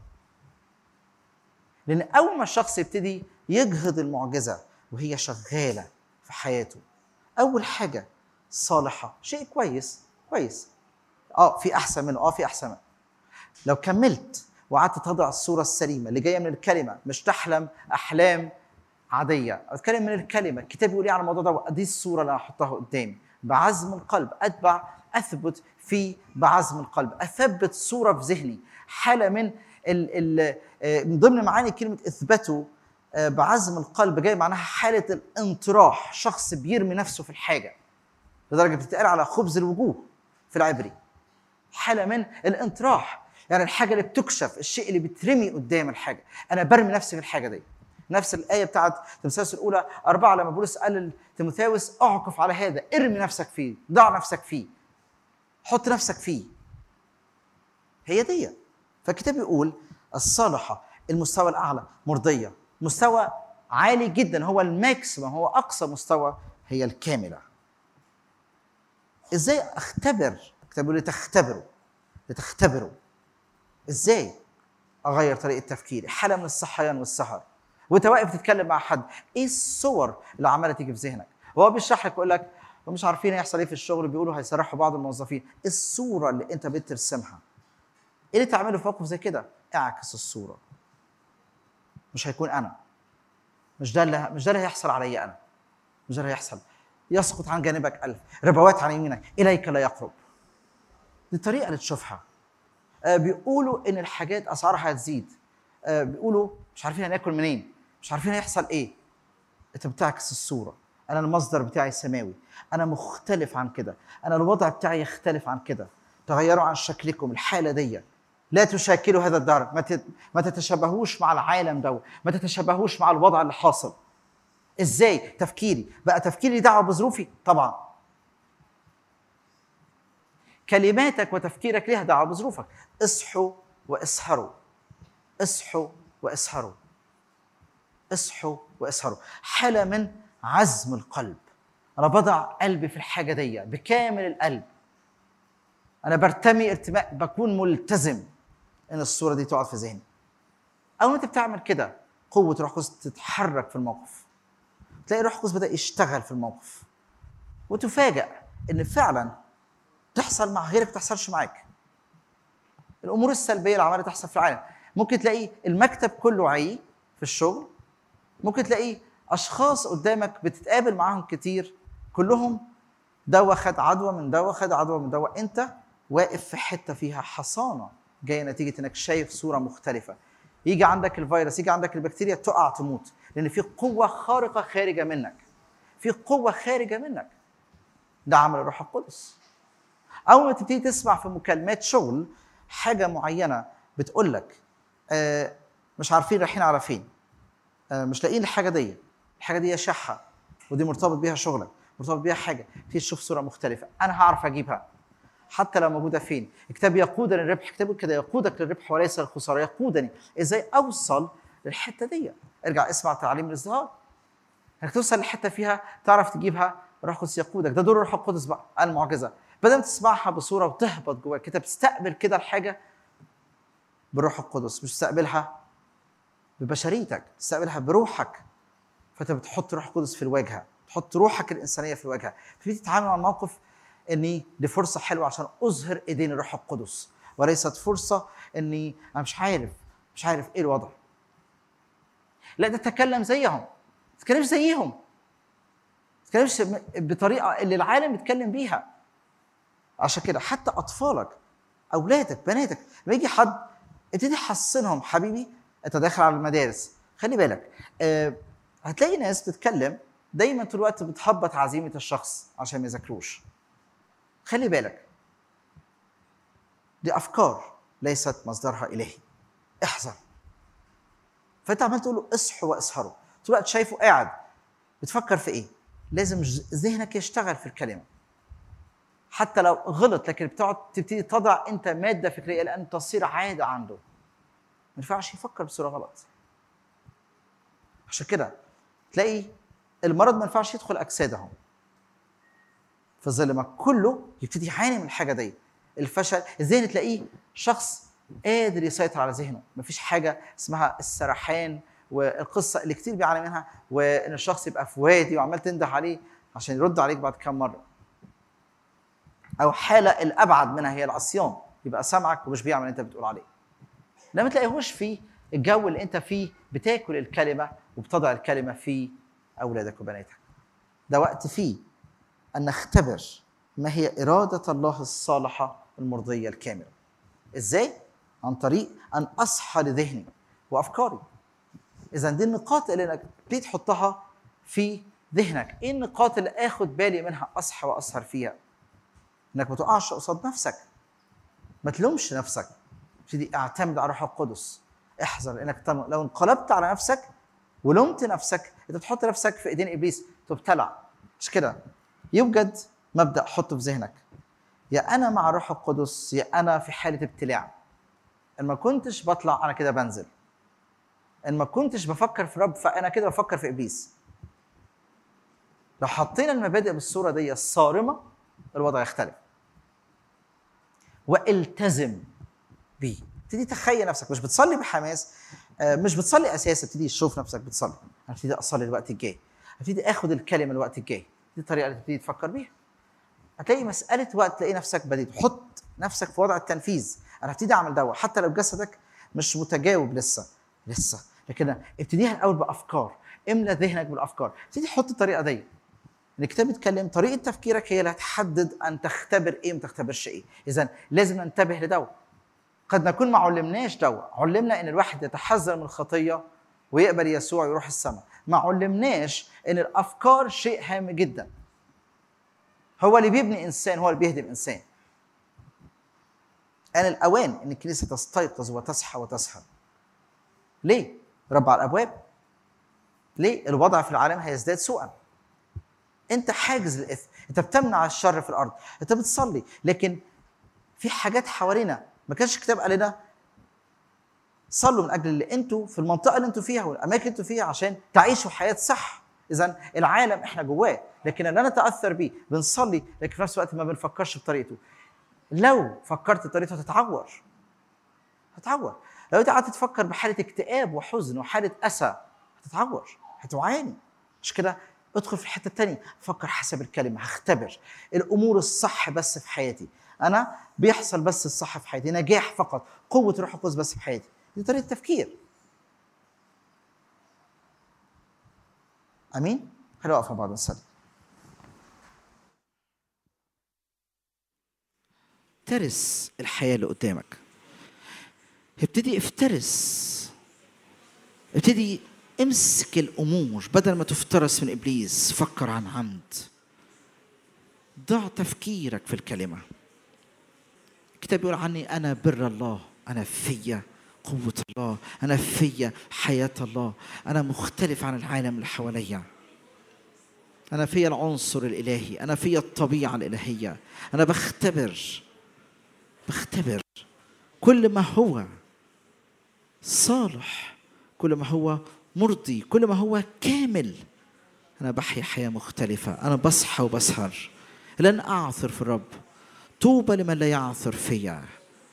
لان اول ما الشخص يبتدي يجهض المعجزه وهي شغاله في حياته اول حاجه صالحه شيء كويس كويس اه في احسن منه اه في احسن منه لو كملت وقعدت تضع الصوره السليمه اللي جايه من الكلمه مش تحلم احلام عاديه اتكلم من الكلمه الكتاب بيقول ايه على الموضوع ده دي الصوره اللي انا هحطها قدامي بعزم القلب اتبع اثبت في بعزم القلب اثبت صوره في ذهني حاله من ال ال من ضمن معاني كلمه اثبتوا بعزم القلب جاي معناها حاله الانطراح شخص بيرمي نفسه في الحاجه لدرجه بتتقال على خبز الوجوه في العبري حاله من الانطراح يعني الحاجه اللي بتكشف الشيء اللي بترمي قدام الحاجه انا برمي نفسي في الحاجه دي نفس الايه بتاعت تيموثاوس الاولى أربعة لما بولس قال لتيموثاوس اعكف على هذا ارمي نفسك فيه ضع نفسك فيه حط نفسك فيه هي دي فالكتاب بيقول الصالحه المستوى الاعلى مرضيه مستوى عالي جدا هو الماكسيمم هو اقصى مستوى هي الكامله ازاي اختبر الكتاب بيقول تختبروا لتختبروا ازاي اغير طريقه تفكيري حاله من الصحيان والسهر وانت واقف تتكلم مع حد ايه الصور اللي عماله تيجي في ذهنك وهو بيشرح لك يقول لك ومش عارفين هيحصل ايه في الشغل بيقولوا هيسرحوا بعض الموظفين الصوره اللي انت بترسمها ايه اللي تعمله في موقف زي كده اعكس الصوره مش هيكون انا مش ده اللي مش ده اللي هيحصل عليا انا مش ده اللي هيحصل يسقط عن جانبك ألف ربوات عن يمينك إليك لا يقرب دي الطريقة اللي تشوفها آه بيقولوا إن الحاجات أسعارها هتزيد آه بيقولوا مش عارفين هناكل منين مش عارفين هيحصل إيه أنت بتعكس الصورة أنا المصدر بتاعي سماوي أنا مختلف عن كده أنا الوضع بتاعي يختلف عن كده تغيروا عن شكلكم الحالة دي لا تشاكلوا هذا الدهر ما تت- ما تتشابهوش مع العالم ده ما تتشابهوش مع الوضع اللي حاصل ازاي تفكيري بقى تفكيري دعوه بظروفي طبعا كلماتك وتفكيرك ليها دعوه بظروفك اصحوا واسهروا اصحوا واسهروا اصحوا واسهروا حاله من عزم القلب انا بضع قلبي في الحاجه دي بكامل القلب انا برتمي ارتماء بكون ملتزم ان الصوره دي تقعد في ذهني اول ما انت بتعمل كده قوه روح القدس تتحرك في الموقف تلاقي روح القدس بدا يشتغل في الموقف وتفاجأ ان فعلا تحصل مع غيرك ما تحصلش معاك الامور السلبيه اللي عماله تحصل في العالم ممكن تلاقي المكتب كله عي في الشغل ممكن تلاقي اشخاص قدامك بتتقابل معاهم كتير كلهم ده واخد عدوى من ده واخد عدوى من ده انت واقف في حته فيها حصانه جايه نتيجه انك شايف صوره مختلفه يجي عندك الفيروس يجي عندك البكتيريا تقع تموت لان في قوه خارقه خارجه منك في قوه خارجه منك ده عمل الروح القدس اول ما تبتدي تسمع في مكالمات شغل حاجه معينه بتقول لك آه مش عارفين رايحين على فين آه مش لاقيين الحاجه دي الحاجه دي شحه ودي مرتبط بيها شغلك مرتبط بيها حاجه تيجي تشوف صوره مختلفه انا هعرف اجيبها حتى لو موجوده فين كتاب يقودني للربح كتاب كده يقودك للربح وليس للخساره يقودني ازاي اوصل للحته دي ارجع اسمع تعليم الازدهار انك توصل لحته فيها تعرف تجيبها روح القدس يقودك ده دور الروح القدس بقى المعجزه بدل ما تسمعها بصوره وتهبط جواك انت بتستقبل كده الحاجه بالروح القدس مش تستقبلها ببشريتك تستقبلها بروحك فانت بتحط روح القدس في الواجهه تحط روحك الانسانيه في الواجهه تبتدي تتعامل مع الموقف اني دي فرصه حلوه عشان اظهر ايدين الروح القدس وليست فرصه اني انا مش عارف مش عارف ايه الوضع لا ده تتكلم زيهم ما تتكلمش زيهم ما تتكلمش بطريقه اللي العالم بيتكلم بيها عشان كده حتى اطفالك اولادك بناتك لما يجي حد ابتدي حصنهم حبيبي انت داخل على المدارس خلي بالك أه هتلاقي ناس بتتكلم دايما طول الوقت بتهبط عزيمه الشخص عشان ما يذاكروش خلي بالك دي افكار ليست مصدرها الهي احذر فانت عمال تقول له اصحوا واسهروا طول الوقت شايفه قاعد بتفكر في ايه لازم ذهنك يشتغل في الكلمه حتى لو غلط لكن بتقعد تبتدي تضع انت ماده فكريه لان تصير عاده عنده ما ينفعش يفكر بصوره غلط عشان كده تلاقي المرض ما ينفعش يدخل اجسادهم في ظل ما كله يبتدي يعاني من الحاجه دي الفشل الذهن تلاقيه شخص قادر يسيطر على ذهنه مفيش حاجه اسمها السرحان والقصه اللي كتير بيعاني منها وان الشخص يبقى في وادي وعمال تنده عليه عشان يرد عليك بعد كام مره او حاله الابعد منها هي العصيان يبقى سامعك ومش بيعمل اللي انت بتقول عليه لما تلاقيهوش في الجو اللي انت فيه بتاكل الكلمه وبتضع الكلمه في اولادك وبناتك ده وقت فيه ان نختبر ما هي اراده الله الصالحه المرضيه الكامله ازاي عن طريق ان اصحى لذهني وافكاري اذا دي النقاط اللي انك تبتدي تحطها في ذهنك ايه النقاط اللي اخد بالي منها اصحى واسهر فيها انك ما تقعش قصاد نفسك ما تلومش نفسك ابتدي اعتمد على الروح القدس احذر لانك تم... لو انقلبت على نفسك ولومت نفسك انت بتحط نفسك في ايدين ابليس تبتلع مش كده يوجد مبدا حطه في ذهنك يا انا مع الروح القدس يا انا في حاله ابتلاع ان ما كنتش بطلع انا كده بنزل ان ما كنتش بفكر في رب فانا كده بفكر في ابليس لو حطينا المبادئ بالصوره دي الصارمه الوضع يختلف والتزم بيه ابتدي تخيل نفسك مش بتصلي بحماس مش بتصلي اساسا ابتدي تشوف نفسك بتصلي انا ابتدي اصلي الوقت الجاي ابتدي اخد الكلمه الوقت الجاي دي الطريقه اللي تبتدي تفكر بيها هتلاقي مساله وقت تلاقي نفسك بديت تحط نفسك في وضع التنفيذ انا هبتدي اعمل دواء حتى لو جسدك مش متجاوب لسه لسه لكن ابتديها الاول بافكار املى ذهنك بالافكار ابتدي حط الطريقه دي الكتاب بيتكلم طريقه تفكيرك هي اللي هتحدد ان تختبر ايه وما تختبرش ايه اذا لازم ننتبه لدو قد نكون ما علمناش دو علمنا ان الواحد يتحذر من الخطيه ويقبل يسوع ويروح السماء ما علمناش ان الافكار شيء هام جدا هو اللي بيبني انسان هو اللي بيهدم انسان آن الأوان إن الكنيسة تستيقظ وتصحى وتسهر. ليه؟ رب على الأبواب. ليه؟ الوضع في العالم هيزداد سوءا. أنت حاجز للإثم، أنت بتمنع الشر في الأرض، أنت بتصلي، لكن في حاجات حوالينا ما كانش الكتاب قال لنا صلوا من أجل اللي أنتوا في المنطقة اللي أنتوا فيها والأماكن اللي أنتوا فيها عشان تعيشوا حياة صح. إذا العالم إحنا جواه، لكن لا نتأثر بيه، بنصلي لكن في نفس الوقت ما بنفكرش بطريقته. لو فكرت بطريقته هتتعور هتتعور لو انت قعدت تفكر بحاله اكتئاب وحزن وحاله اسى هتتعور هتعاني مش كده ادخل في الحته الثانيه فكر حسب الكلمه هختبر الامور الصح بس في حياتي انا بيحصل بس الصح في حياتي نجاح فقط قوه روح القدس بس في حياتي دي طريقه تفكير امين خلينا نقف مع بعض نصلي افترس الحياة اللي قدامك ابتدي افترس ابتدي امسك الأمور بدل ما تفترس من إبليس فكر عن عمد ضع تفكيرك في الكلمة الكتاب بيقول عني أنا بر الله أنا فيا قوة الله أنا فيا حياة الله أنا مختلف عن العالم اللي حواليا أنا فيا العنصر الإلهي أنا فيا الطبيعة الإلهية أنا بختبر بختبر كل ما هو صالح كل ما هو مرضي كل ما هو كامل أنا بحيا حياة مختلفة أنا بصحى وبسهر لن أعثر في الرب طوبى لمن لا يعثر فيا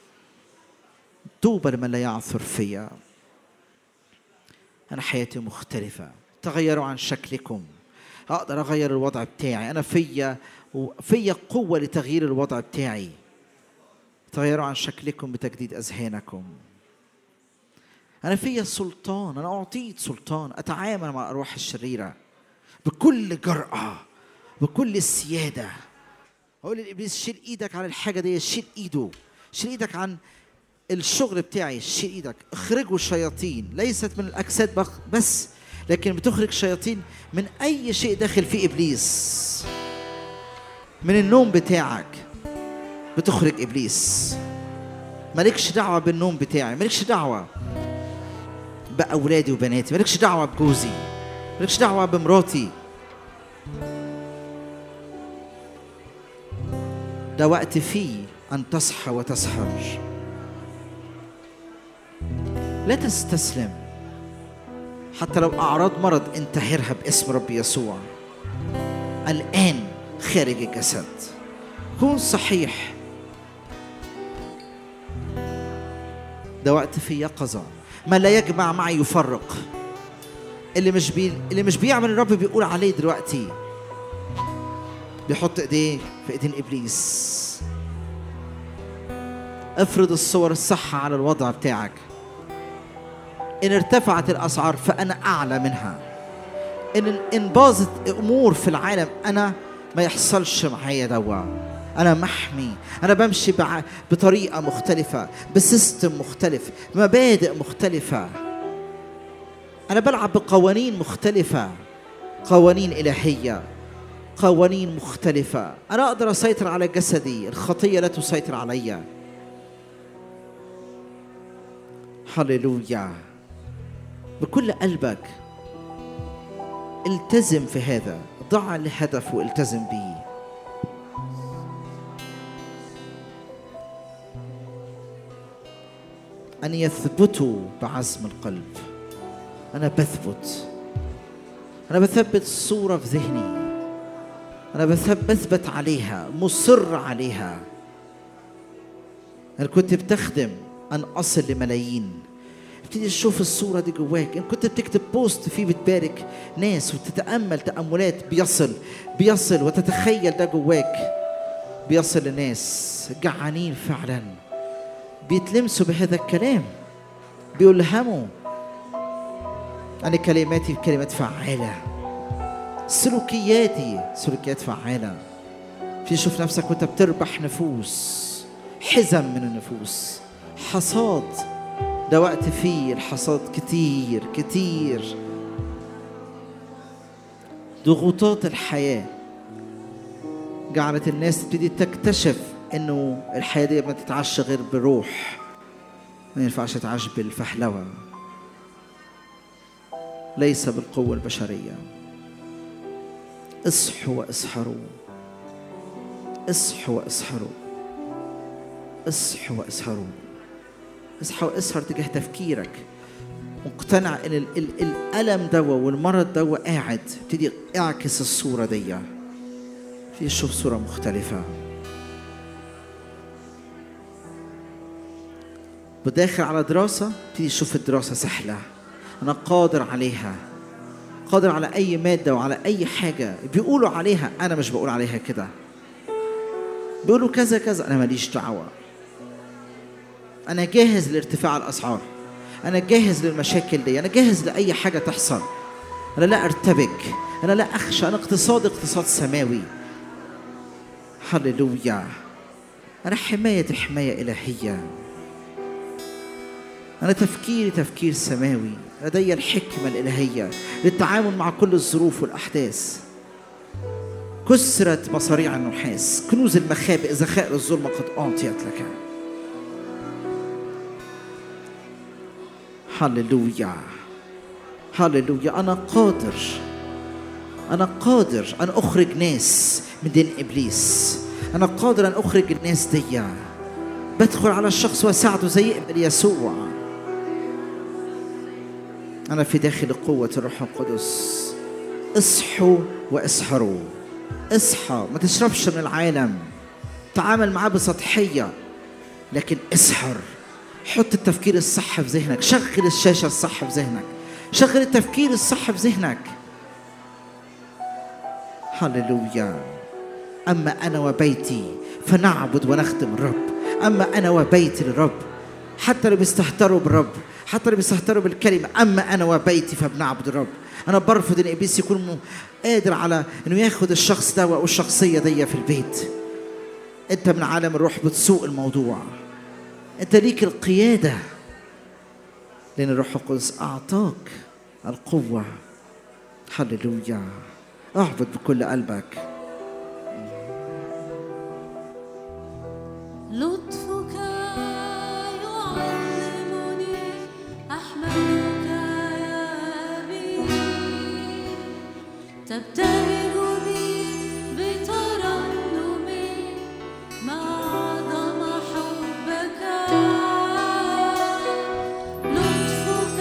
طوبى لمن لا يعثر فيا أنا حياتي مختلفة تغيروا عن شكلكم أقدر أغير الوضع بتاعي أنا فيا فيا قوة لتغيير الوضع بتاعي تغيروا عن شكلكم بتجديد أذهانكم أنا فيا سلطان أنا أعطيت سلطان أتعامل مع الأرواح الشريرة بكل جرأة بكل السيادة أقول للإبليس شيل إيدك عن الحاجة دي شيل إيده شيل إيدك عن الشغل بتاعي شيل إيدك اخرجوا شياطين ليست من الأجساد بس لكن بتخرج شياطين من أي شيء داخل فيه إبليس من النوم بتاعك بتخرج ابليس مالكش دعوه بالنوم بتاعي مالكش دعوه باولادي وبناتي مالكش دعوه بجوزي مالكش دعوه بمراتي ده وقت فيه ان تصحى وتسهر لا تستسلم حتى لو اعراض مرض انتهرها باسم رب يسوع الان خارج الجسد كن صحيح ده وقت في يقظة ما لا يجمع معي يفرق اللي مش بي... اللي مش بيعمل الرب بيقول عليه دلوقتي بيحط ايديه في ايدين ابليس افرض الصور الصح على الوضع بتاعك ان ارتفعت الاسعار فانا اعلى منها ان ان باظت امور في العالم انا ما يحصلش معايا دوا انا محمي انا بمشي بع... بطريقه مختلفه بسيستم مختلف مبادئ مختلفه انا بلعب بقوانين مختلفه قوانين الهيه قوانين مختلفه انا اقدر اسيطر على جسدي الخطيه لا تسيطر عليا هللويا بكل قلبك التزم في هذا ضع الهدف والتزم به أن يثبتوا بعزم القلب أنا بثبت أنا بثبت الصورة في ذهني أنا بثبت عليها مصر عليها أنا كنت بتخدم أن أصل لملايين ابتدي تشوف الصورة دي جواك إن كنت بتكتب بوست فيه بتبارك ناس وتتأمل تأملات بيصل بيصل وتتخيل ده جواك بيصل لناس جعانين فعلا بيتلمسوا بهذا الكلام بيلهموا أنا كلماتي كلمات فعالة سلوكياتي سلوكيات فعالة في شوف نفسك وانت بتربح نفوس حزم من النفوس حصاد ده وقت فيه الحصاد كتير كتير ضغوطات الحياة جعلت الناس تبتدي تكتشف انه الحياة دي ما تتعش غير بروح ما ينفعش تتعاش بالفحلوة ليس بالقوة البشرية اصحوا واسحروا اصحوا واسحروا اصحوا واسهروا اصحى واسهر تجاه تفكيرك مقتنع ان ال ال الالم دوا والمرض دوا قاعد ابتدي اعكس الصوره دي في شوف صوره مختلفه بداخل على دراسه ابتدي شوف الدراسه سهله انا قادر عليها قادر على اي ماده وعلى اي حاجه بيقولوا عليها انا مش بقول عليها كده بيقولوا كذا كذا انا ماليش دعوه انا جاهز لارتفاع الاسعار انا جاهز للمشاكل دي انا جاهز لاي حاجه تحصل انا لا ارتبك انا لا اخشى انا اقتصاد اقتصاد سماوي هللويا انا حمايه حمايه الهيه انا تفكيري تفكير سماوي لدي الحكمه الالهيه للتعامل مع كل الظروف والاحداث كسرت مصاريع النحاس كنوز المخابئ ذخائر الظلم قد اعطيت لك هللويا هللويا أنا قادر أنا قادر أن أخرج ناس من دين إبليس أنا قادر أن أخرج الناس دي بدخل على الشخص وأساعده زي ابن يسوع أنا في داخل قوة الروح القدس اصحوا واسحروا اصحى ما تشربش من العالم تعامل معاه بسطحية لكن اسحر حط التفكير الصح في ذهنك شغل الشاشة الصح في ذهنك شغل التفكير الصح في ذهنك هللويا أما أنا وبيتي فنعبد ونخدم الرب أما أنا وبيتي للرب حتى اللي بيستهتروا بالرب حتى اللي بيستهتروا بالكلمة أما أنا وبيتي فبنعبد الرب أنا برفض إن إبليس يكون م- قادر على إنه ياخد الشخص ده أو الشخصية دي في البيت أنت من عالم الروح بتسوق الموضوع انت ليك القياده لان الروح القدس اعطاك القوه هللويا اعبد بكل قلبك لطفك يعلمني أحمدك يا أبي تبتهج بي بترنم ما عظم حبك لطفك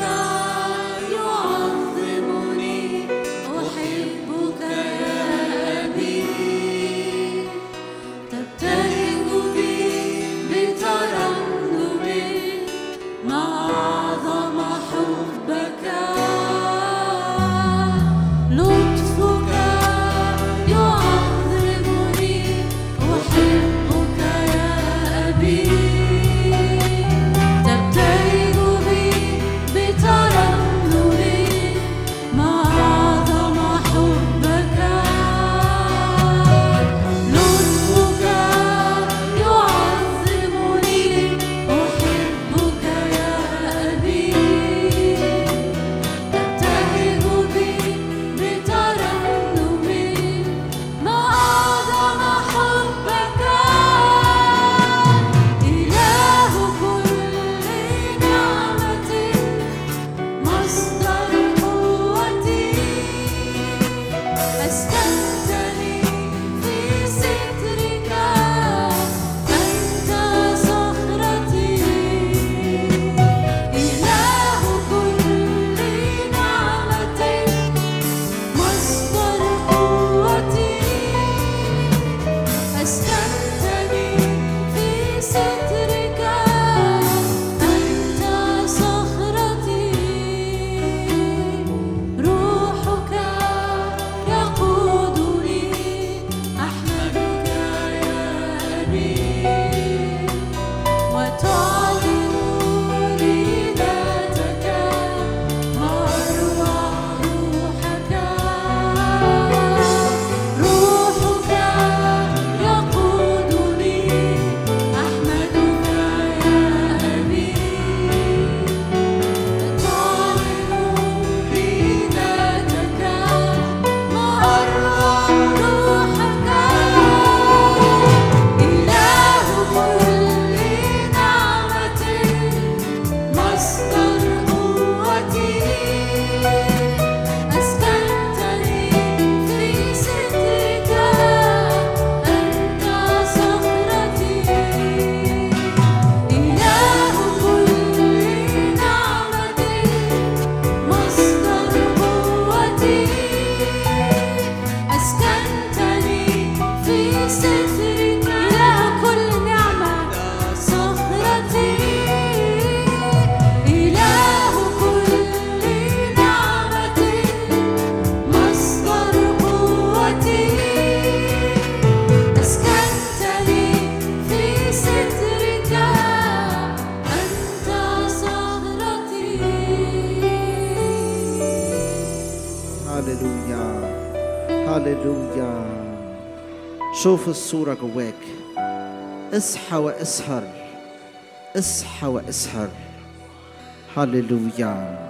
يعظمني أحبك يا أبي تبتهج بي بترنم ما عظم حبك لطفك هللويا شوف الصورة جواك اصحى واسهر اصحى واسهر هللويا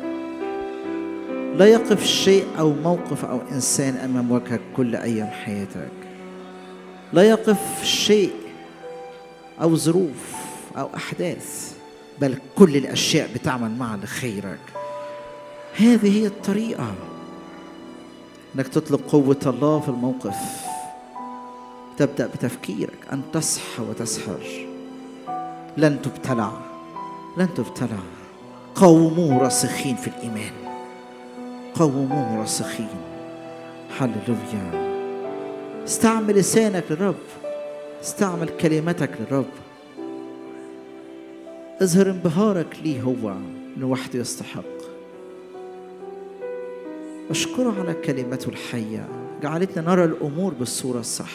لا يقف شيء أو موقف أو إنسان أمام وجهك كل أيام حياتك لا يقف شيء أو ظروف أو أحداث بل كل الأشياء بتعمل معا لخيرك هذه هي الطريقة انك تطلب قوة الله في الموقف تبدأ بتفكيرك أن تصحى وتسهر لن تبتلع لن تبتلع قوموا راسخين في الإيمان قوموا راسخين هللويا استعمل لسانك للرب استعمل كلمتك للرب اظهر انبهارك ليه هو لوحده يستحق أشكره على كلمته الحية جعلتنا نرى الأمور بالصورة الصح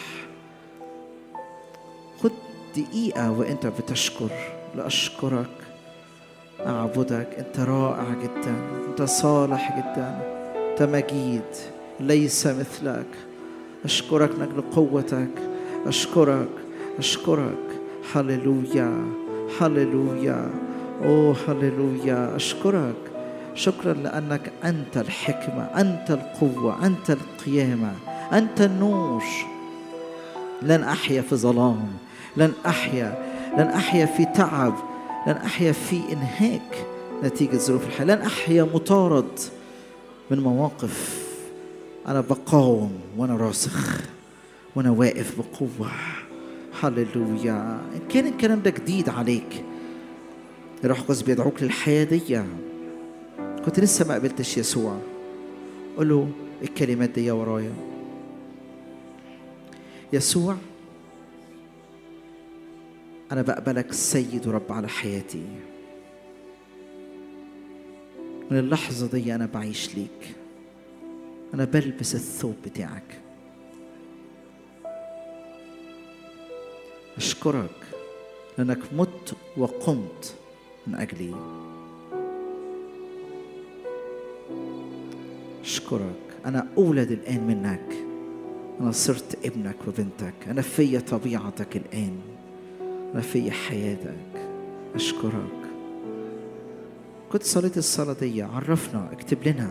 خد دقيقة وأنت بتشكر لأشكرك أعبدك أنت رائع جدا أنت صالح جدا أنت مجيد ليس مثلك أشكرك من أجل قوتك أشكرك أشكرك هللويا هللويا أوه هللويا أشكرك شكرا لأنك أنت الحكمة أنت القوة أنت القيامة أنت النور لن أحيا في ظلام لن أحيا لن أحيا في تعب لن أحيا في إنهاك نتيجة ظروف الحياة لن أحيا مطارد من مواقف أنا بقاوم وأنا راسخ وأنا واقف بقوة هللويا إن كان الكلام ده جديد عليك الروح القدس بيدعوك للحياة دي كنت لسه ما قابلتش يسوع قول له الكلمات دي ورايا يسوع أنا بقبلك سيد ورب على حياتي من اللحظة دي أنا بعيش ليك أنا بلبس الثوب بتاعك أشكرك لأنك مت وقمت من أجلي أشكرك أنا أولد الآن منك أنا صرت ابنك وبنتك أنا في طبيعتك الآن أنا في حياتك أشكرك كنت صليت الصلاة دي عرفنا اكتب لنا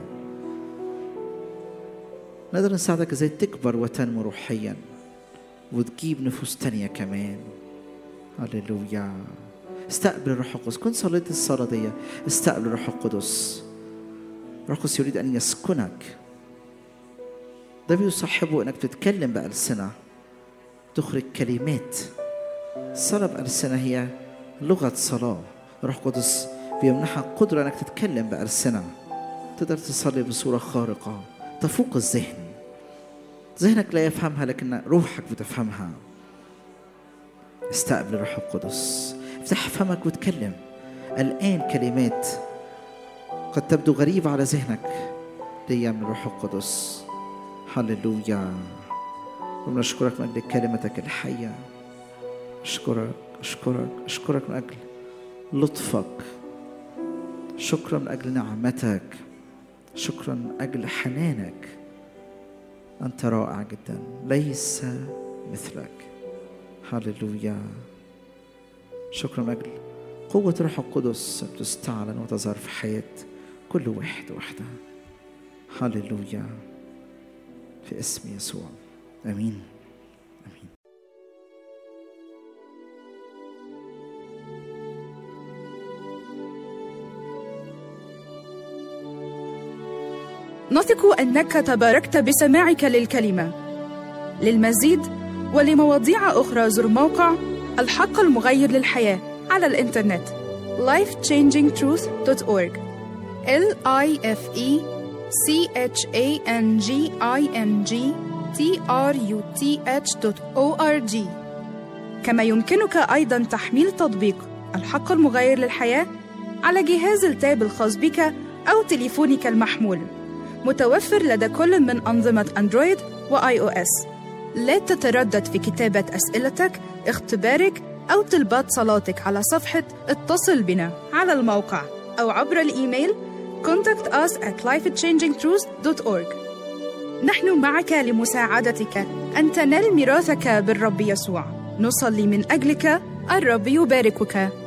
نقدر نساعدك ازاي تكبر وتنمو روحيا وتجيب نفوس تانية كمان هللويا استقبل الروح القدس كنت صليت الصلاة دي استقبل الروح القدس الروح القدس يريد أن يسكنك ده بيصاحبه انك تتكلم بألسنة تخرج كلمات الصلاة بألسنة هي لغة صلاة الروح القدس بيمنحك قدرة انك تتكلم بألسنة تقدر تصلي بصورة خارقة تفوق الذهن ذهنك لا يفهمها لكن روحك بتفهمها استقبل الروح القدس افتح فمك وتكلم الآن كلمات قد تبدو غريبة على ذهنك دي من الروح القدس هللويا ونشكرك من أجل كلمتك الحية أشكرك أشكرك أشكرك من أجل لطفك شكرا من أجل نعمتك شكرا من أجل حنانك أنت رائع جدا ليس مثلك هللويا شكرا من أجل قوة روح القدس تستعلن وتظهر في حياة كل واحد وحدة هللويا في اسم يسوع امين امين نثق انك تباركت بسماعك للكلمه للمزيد ولمواضيع اخرى زر موقع الحق المغير للحياه على الانترنت lifechangingtruth.org l i f e c h a n g i n g t r u t h o r g كما يمكنك ايضا تحميل تطبيق الحق المغير للحياه على جهاز التاب الخاص بك او تليفونك المحمول متوفر لدى كل من أنظمة أندرويد وآي أو إس. لا تتردد في كتابة أسئلتك، اختبارك أو طلبات صلاتك على صفحة اتصل بنا على الموقع أو عبر الإيميل contact us at lifechangingtruth.org نحن معك لمساعدتك أن تنال ميراثك بالرب يسوع نصلي من أجلك الرب يباركك